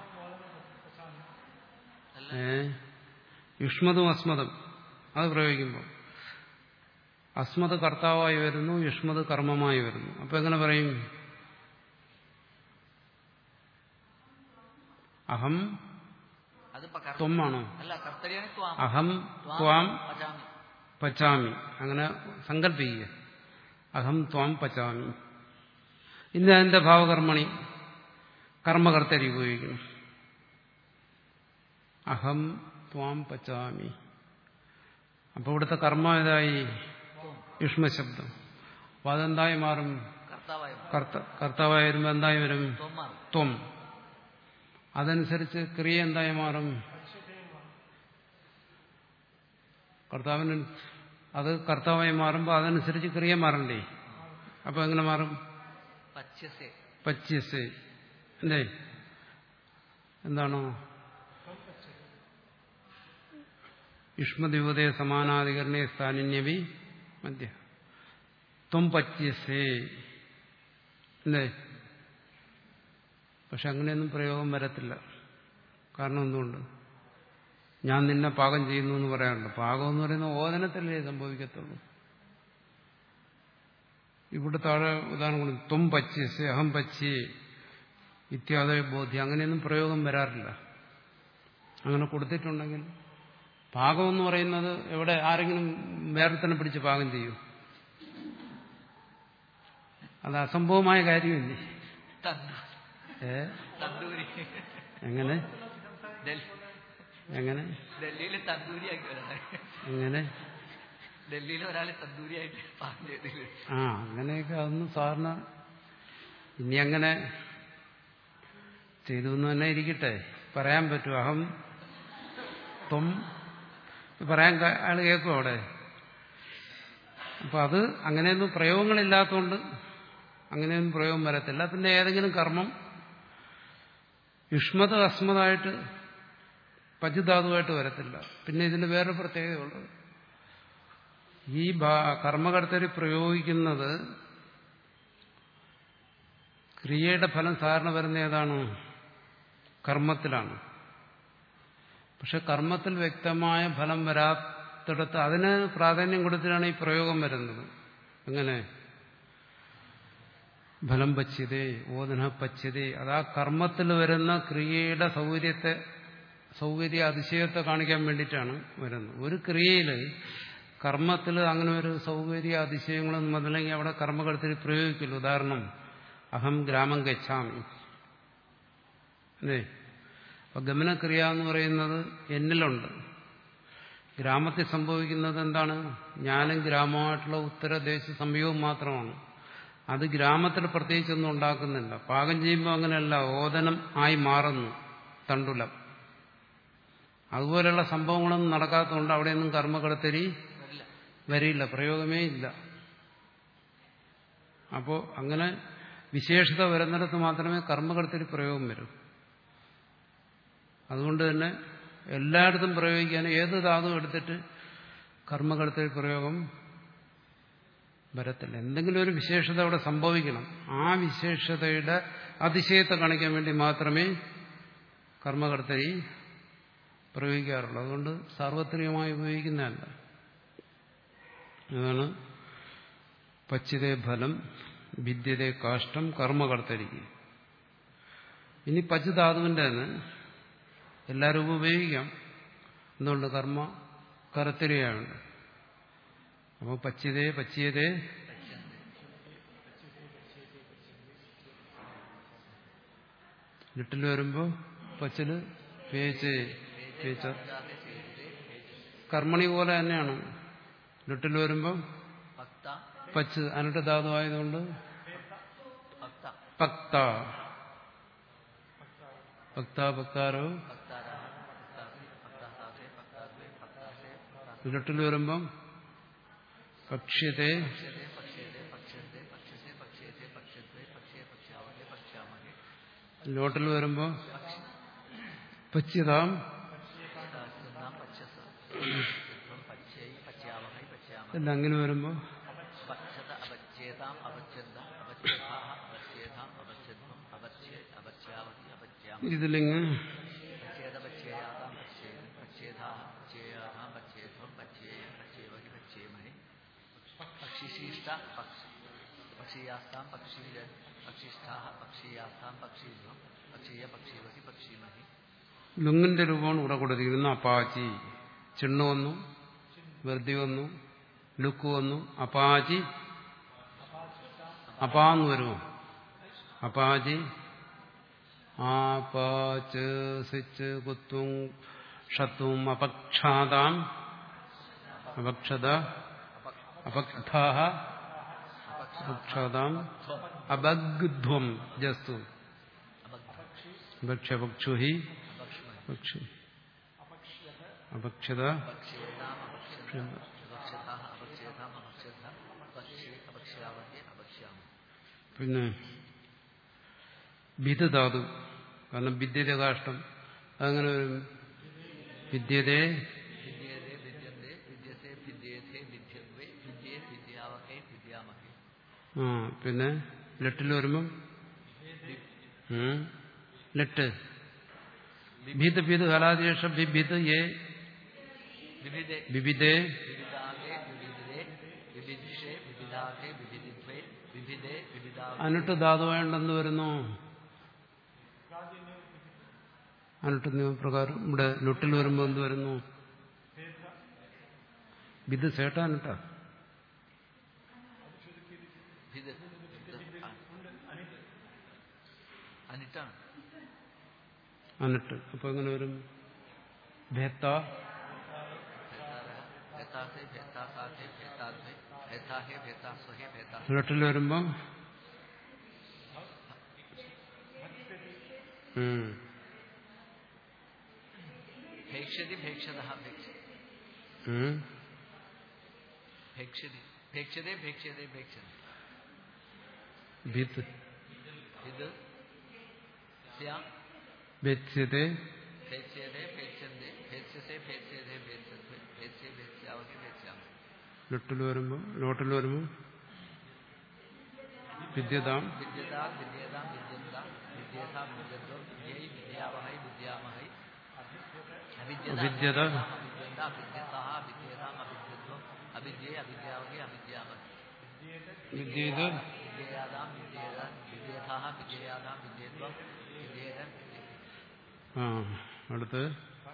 ഏ യുഷ്മതും അസ്മതും അത് പ്രയോഗിക്കുമ്പോൾ അസ്മത് കർത്താവായി വരുന്നു യുഷ്മത് കർമ്മമായി വരുന്നു അപ്പൊ എങ്ങനെ പറയും അഹം അത് ഇപ്പൊ കർ- ത്വമാണോ അല്ല കർത്തരിയാണ് ത്വാം അഹം ത്വാം ത്വാം പചാമി പച്ചാമി അങ്ങനെ സങ്കല്പിക്കുക അഹം ത്വാം പച്ചാമി ഇന്ന് അതിന്റെ ഭാവകർമ്മണി കർമ്മകർത്തരി ഉപയോഗിക്കണം അഹം ത്വാം പച്ചാമി അപ്പോൾ ഇവിടുത്തെ കർമ്മ ഏതായി യുഷ്മശബ്ദം അപ്പോൾ അതെന്തായി മാറും കർത്താവായ കർത്ത കർത്താവായി വരുമ്പോൾ എന്തായി വരും ത്വം മാറും ത്വം അതനുസരിച്ച് ക്രിയ എന്തായി മാറും കർത്താവിന് അത് കർത്താവായി മാറുമ്പോൾ അതനുസരിച്ച് ക്രിയ മാറണ്ടേ അപ്പൊ എങ്ങനെ മാറും പച്യസേ പച്യസ് അല്ലേ എന്താണോ യുഷ്മദ്യൂതേ സമാനാധികരണേ സ്ഥാനിന്യവി മധ്യ ത്വം പച്യസേ അല്ലേ പക്ഷെ അങ്ങനെയൊന്നും പ്രയോഗം വരത്തില്ല കാരണം എന്തുകൊണ്ട് ഞാൻ നിന്നെ പാകം ചെയ്യുന്നു എന്ന് പറയാറുണ്ട് പാകം എന്ന് പറയുന്ന ഓദനത്തിലേ സംഭവിക്കത്തുള്ളൂ ഇവിടെ താഴെ ഉദാഹരണം കൊടുക്കും ത്വം പച്യസ് അഹം പച്യേ ഇത്യാദി ബോധ്യം അങ്ങനെയൊന്നും പ്രയോഗം വരാറില്ല അങ്ങനെ കൊടുത്തിട്ടുണ്ടെങ്കിൽ പാകം എന്ന് പറയുന്നത് എവിടെ ആരെങ്കിലും വേറെ തന്നെ പിടിച്ച് പാകം ചെയ്യൂ അത് അസംഭവമായ കാര്യമല്ലേ തന്ദൂ ഏ തന്തൂരി എങ്ങനെ ഡൽഹി എങ്ങനെ ഡൽഹിയിൽ തന്തൂരിയാക്കി വരാണ് എങ്ങനെ ഡൽഹിയിൽ ഒരാളെ തന്തൂരിയായിട്ട് പാകം ചെയ്തില്ല ആ അങ്ങനെയൊക്കെ അതൊന്നും സാറിന് ഇനി അങ്ങനെ ചെയ്തു എന്ന് തന്നെ ഇരിക്കട്ടെ പറയാൻ പറ്റൂ അഹം ത്വം പറയാൻ അയാൾ കേൾക്കും അവിടെ അപ്പൊ അത് അങ്ങനെയൊന്നും പ്രയോഗങ്ങളില്ലാത്തതുകൊണ്ട് അങ്ങനെയൊന്നും പ്രയോഗം വരത്തില്ല പിന്നെ ഏതെങ്കിലും കർമ്മം യുഷ്മത അസ്മതായിട്ട് പചുധാതുവായിട്ട് വരത്തില്ല പിന്നെ ഇതിന് വേറെ പ്രത്യേകതയുള്ളത് ഈ ഭാ- കർമ്മകർത്തര് പ്രയോഗിക്കുന്നത് ക്രിയയുടെ ഫലം സാധാരണ വരുന്ന ഏതാണ് കർമ്മത്തിലാണ് പക്ഷെ കർമ്മത്തിൽ വ്യക്തമായ ഫലം വരാത്തിടത്ത് അതിന് പ്രാധാന്യം കൊടുത്തിട്ടാണ് ഈ പ്രയോഗം വരുന്നത് എങ്ങനെ ഫലം പച്യതേ ഓദന പച്യതേ അത് ആ കർമ്മത്തിൽ വരുന്ന ക്രിയയുടെ സൗകര്യത്തെ സൗകര്യ അതിശയത്തെ കാണിക്കാൻ വേണ്ടിയിട്ടാണ് വരുന്നത് ഒരു ക്രിയയിൽ കർമ്മത്തിൽ അങ്ങനെ ഒരു സൗകര്യ അതിശയങ്ങളൊന്നും വന്നില്ലെങ്കിൽ അവിടെ കർമ്മകടത്തിൽ പ്രയോഗിക്കില്ല ഉദാഹരണം അഹം ഗ്രാമം ഗച്ഛാമി അല്ലേ അപ്പൊ ഗമനക്രിയ എന്ന് പറയുന്നത് എന്നിലുണ്ട് ഗ്രാമത്തിൽ സംഭവിക്കുന്നത് എന്താണ് ഞാനും ഗ്രാമമായിട്ടുള്ള ഉത്തരദേശ സംയോഗം മാത്രമാണ് അത് ഗ്രാമത്തിൽ പ്രത്യേകിച്ചൊന്നും ഉണ്ടാക്കുന്നില്ല പാകം ചെയ്യുമ്പോൾ അങ്ങനെയല്ല ഓദനം ആയി മാറുന്നു തണ്ടുലം അതുപോലെയുള്ള സംഭവങ്ങളൊന്നും നടക്കാത്തതുകൊണ്ട് അവിടെയൊന്നും കർമ്മകടത്തരി വരില്ല വരില്ല പ്രയോഗമേ ഇല്ല അപ്പോൾ അങ്ങനെ വിശേഷത വരുന്നിടത്ത് മാത്രമേ കർമ്മകടത്തിൽ പ്രയോഗം വരൂ അതുകൊണ്ട് തന്നെ എല്ലായിടത്തും പ്രയോഗിക്കാൻ ഏത് ധാതു എടുത്തിട്ട് കർമ്മകടത്തിൽ പ്രയോഗം വരത്തില്ല എന്തെങ്കിലും ഒരു വിശേഷത അവിടെ സംഭവിക്കണം ആ വിശേഷതയുടെ അതിശയത്തെ കാണിക്കാൻ വേണ്ടി മാത്രമേ കർമ്മകർത്തരി പ്രയോഗിക്കാറുള്ളൂ അതുകൊണ്ട് സാർവത്രികമായി ഉപയോഗിക്കുന്നതല്ല അതാണ് പച്ചിതേ ഫലം വിദ്യതേ കാഷ്ടം കർമ്മകർത്തരിക്ക് ഇനി പച്ചുധാതുവിൻ്റെ തന്നെ എല്ലാവരും ഉപയോഗിക്കാം എന്തുകൊണ്ട് കർമ്മ കർത്തരിയാണ് അപ്പോൾ പച്ചിതേ പച്ചിയതേ ലിട്ടിൽ വരുമ്പോൾ പച്ചില് പേച്ച് പേച്ച കർമ്മണി പോലെ തന്നെയാണ് ലിട്ടിൽ വരുമ്പോൾ ഭക്ത പച്ച് അനട്ട് ധാതു ആയതുകൊണ്ട് ഭക്ത പക്ത ഭക്ത ഭക്താരോ ഭക്താരാ ഭക്താസി ഭക്താസാസേ ഭക്താദ്വേ ഭക്താസേ ഭക്താസേ ലിട്ടിൽ വരുമ്പം പക്ഷ്യത്തെ പക്ഷ്യത്തെ പക്ഷ്യത്തെ പക്ഷ്യത്തെ പക്ഷ്യസേ പക്ഷ്യത്തെ പക്ഷ്യദ്വേ പക്ഷ്യേ പക്ഷ്യാവഹേ പക്ഷ്യാമഹേ ലോട്ടിൽ വരുമ്പോൾ പച്യതാം പക്ഷ്യതാം പക്ഷ്യസ ഇപ്പം പച്യൈ പച്യാവഹൈ പച്യാമഹേ എല്ലാം അങ്ങനെ വരുമ്പോൾ പക്ഷ്യത അപച്യേതാം അപച്യന്ത അപച്യഥാ അപച്യേതാം അപച്യത്വം അപച്യേ അപച്യാവഹി അപച്യാമഹേ ഇതിലിങ്ങ് പച്യേതപച്യേയാതാം പച്യേയം പച്യേതാ പച്യേയാതാം പച്യേത്വം പച്യേയം പച്യേവഹി പച്യേമഹേ പക്ഷിശീഷ്ട പക്ഷി പക്ഷീയാസ്താം പക്ഷീജൻ പക്ഷിഷ്ഠാ പക്ഷീയാസ്താം പക്ഷീധ്വം പക്ഷീയ പക്ഷീവഹി പക്ഷീമഹി ലുങ്ങിന്റെ രൂപമാണ് ഇവിടെ കൊടുത്തിരിക്കുന്നത് അപ്പാച്ചി ചിണ്ണു വന്നു വെറുതി വന്നു ലുക്ക് വന്നു അപ്പാച്ചി അപാന്ന് വരുമോ അപാജി ആ പാച്ച് സിച്ച് കുത്തും ഷത്തും അപക്ഷാതാം അപക്ഷത അപക്ഷാഹ അപക്ഷാതാം അബഗ്ധ്വം ജസ്തു ഭക്ഷ്യപക്ഷു ഹി പക്ഷി അപക്ഷത അപക്ഷ്യതാം അപക്ഷ്യതാം അപക്ഷ്യതാം അപക്ഷ്യത അപക്ഷ്യ അപക്ഷ്യാവഹേ അപക്ഷ്യാമ പിന്നെ ഭിതധാതു കാരണം വിദ്യത കാഷ്ടം അതങ്ങനെ വരും വിദ്യതേ വിദ്യതേ വിദ്യന്തേ വിദ്യസേ വിദ്യേഥേ വിദ്യത്വേ വിദ്യേ വിദ്യാവഹേ വിദ്യാമഹേ ആ പിന്നെ ലെട്ടിൽ വരുമ്പം ഉം. ലെട്ട് ഭിത് ഭിത് ഹലാദേശ ബിഭിത് ഏ വിവിധേ വിവിധേ വിവിധാകേ വിവിധേ വിവിധിഷേ വിവിധാകേ വിവിധിത്വേ വിവിധേ വിവിധാകേ അനിട്ട് ധാതുവായുണ്ടെന്ന് വരുന്നു അനിട്ട് നിയമപ്രകാരം ഇവിടെ ലുട്ടിൽ വരുമ്പോൾ എന്ത് വരുന്നു വിത് സേട്ടാനിട്ട ഇത് അനിട്ടാണ് അനിട്ട് അപ്പൊ എങ്ങനെ വരും ഭേത്ത ഭേത്താസേ ഭേത്താസാഖേ ഭേത്താദ്വേ ഭേത്താഹേ ഭേത്താസ്വഹേ ഭേത്താ ലുട്ടിൽ വരുമ്പം ഉം. ഭേക്ഷതി ഭേക്ഷത ഭേക്ഷ ഉം. ഭേക്ഷതി ഭേക്ഷതേ ഭേക്ഷ്യതേ ഭേക്ഷതി ഭിത്ത് ഇത് സ്യാം ഭേത്സ്യത്തെ ഭേക്ഷ്യതേ ഭേക്ഷ്യന്തേ ഭേക്ഷ്യസേ ഭേക്ഷ്യതേ ഭേക്ഷ്യത്വേ ഭേക്ഷ്യ ഭേക്ഷ്യാവഹേ ഭേക്ഷ്യാമ ലുട്ടിൽ വരുമ്പോൾ ലോട്ടിൽ വരുമ്പോൾ വിദ്യതാം വിദ്യതാ വിദ്യതാം വിദ്യന്ത വിദ്യേതാം വിദ്യത്വ വിദ്യൈ വിദ്യാവഹൈ വിദ്യാമഹൈ അവിദ്യത. അവിദ്യന്ത അവിദ്യസഹ അവിദ്യേതാം അവിദ്യത്വം അവിദ്യേ അവിദ്യാവഹൈ അവിദ്യാമഹൈ വിദ്യത് വിദ്യയാതാം വിദ്യേത വിദ്യേതാഹ വിദ്യയാതാം വിദ്യേത്വം വിദ്യേതൻ ആ അടുത്ത്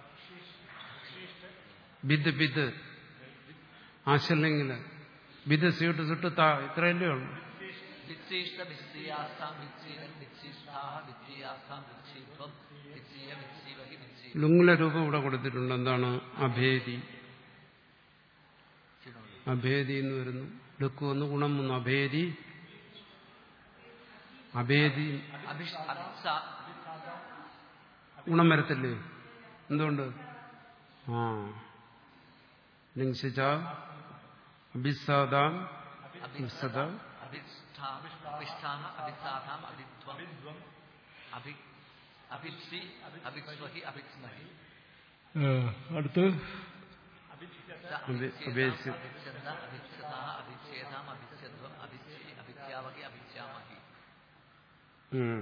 ബിദ് ബിദ് ആശല്ലെങ്കില് ബിദ് സീട്ട് സുട്ട് താ ഇത്രയല്ലേ ഉള്ളൂ വിത്സീഷ്ട വിത്സീയാസാം വിത്സീരൻ വിത്സീഷ്ടാഹ വിത്സീയാസാം വിത്സീത്വം വിത്സീയ വിത്സീവഹി വിത്സീ ലുങ്ങിലെ രൂപം ഇവിടെ കൊടുത്തിട്ടുണ്ട് എന്താണ് അഭേദി അഭേദി എന്ന് വരുന്നു ലുക്ക് വന്ന് ഗുണം വന്നു അഭേദി അഭേദി അഭിഷ് അഭിസ ഗുണം വരത്തില്ലേ എന്തുകൊണ്ട് ആ ലിംഗിച്ച അഭിസാദാം അഭിസദ അഭിഷ്ഠാ അഭിഷ്ഠാഹ അഭിസാധാം അഭിത്വം അഭി അഭിപ്സി അഭിക്സ്വഹി അഭിക്സ്മഹി അടുത്ത് അഭിച്ഛേദാം, അഭേസ്യ. അഭിച്ഛന്ദ അഭിച്ഛതാഹ അഭിച്ഛേദാം അഭിച്ഛദ്വം അഭിച്ഛി അഭിച്ഛാവഹി അഭിച്ഛാമഹി ഉം.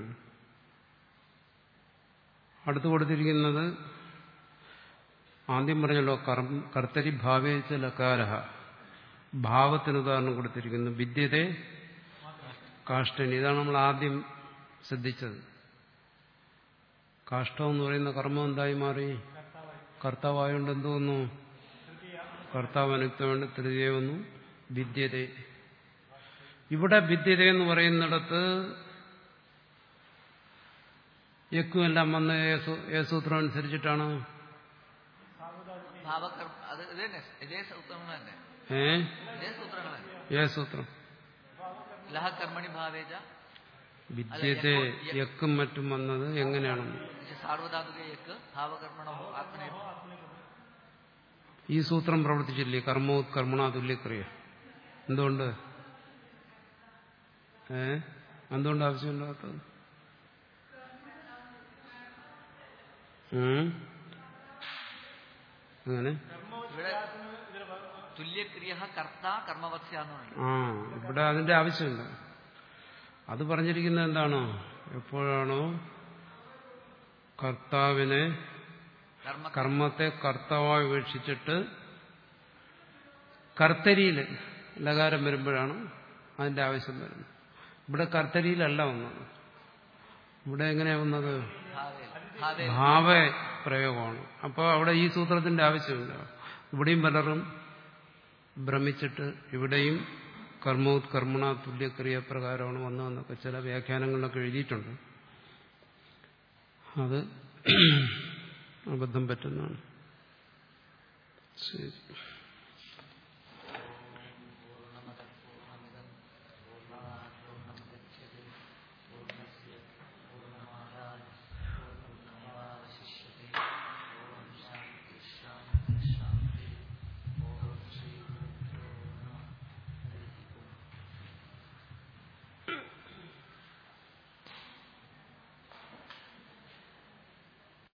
അടുത്ത് കൊടുത്തിരിക്കുന്നത് ആദ്യം പറഞ്ഞല്ലോ കർമ്മ കർത്തരി ഭാവേച്ച ലകാര ഭാവത്തിന് ഉദാഹരണം കൊടുത്തിരിക്കുന്നു വിദ്യതെ കാഷ്ടനി ഇതാണ് നമ്മൾ ആദ്യം ശ്രദ്ധിച്ചത് കാഷ്ടം എന്ന് പറയുന്ന കർമ്മം എന്തായി മാറി കർത്താവായോണ്ട് എന്ത് വന്നു കർത്താവ് അനുക്തമുണ്ട് തൃതീയ വന്നു വിദ്യത ഇവിടെ വിദ്യത എന്ന് പറയുന്നിടത്ത് യക്കുമെല്ലാം വന്ന ഏ സൂത്രം അനുസരിച്ചിട്ടാണ് ഭാവകർമ്മ അത് ഇത് തന്നെ ഇതേ സൂത്രങ്ങൾ തന്നെ ഏ ഇതേ സൂത്രങ്ങൾ തന്നെ ഏ സൂത്രം ലഹ കർമ്മണി ഭാവേജ വിദ്യത്തെ യക്കും മറ്റും വന്നത് എങ്ങനെയാണെന്ന് സാർവധാതുകയ്ക്ക് ഭാവകർമ്മണോ ആത്മനെ ഈ സൂത്രം പ്രവർത്തിച്ചില്ലേ കർമ്മോത്കർമ്മണ തുല്യക്രിയ എന്തുകൊണ്ട് ഏ എന്തുകൊണ്ട് ആവശ്യമില്ലാത്തത് ഉം? അങ്ങനെ ഇവിടെ തുല്യക്രിയ കർത്ത കർമ്മവത്സ്യ എന്ന് പറയുന്നത് ആ ഇവിടെ അതിന്റെ ആവശ്യമില്ല അത് പറഞ്ഞിരിക്കുന്നത് എന്താണോ എപ്പോഴാണോ കർത്താവിനെ കർമ്മ കർമ്മത്തെ കർത്താവായി വീക്ഷിച്ചിട്ട് കർത്തരിയിൽ ലകാരം വരുമ്പോഴാണ് അതിന്റെ ആവശ്യം വരുന്നത് ഇവിടെ കർത്തരിയിലല്ല വന്നത് ഇവിടെ എങ്ങനെയാ വന്നത് ഭാവേൽ ഭാവേൽ ഭാവ പ്രയോഗമാണ് അപ്പോൾ അവിടെ ഈ സൂത്രത്തിന്റെ ആവശ്യമില്ല ഇവിടെയും പലരും ഭ്രമിച്ചിട്ട് ഇവിടെയും കർമ്മോത്കർമ്മണ തുല്യക്രിയ പ്രകാരമാണ് വന്നതെന്നൊക്കെ ചില വ്യാഖ്യാനങ്ങളിലൊക്കെ എഴുതിയിട്ടുണ്ട് അത് അബദ്ധം പറ്റുന്നതാണ് ശരി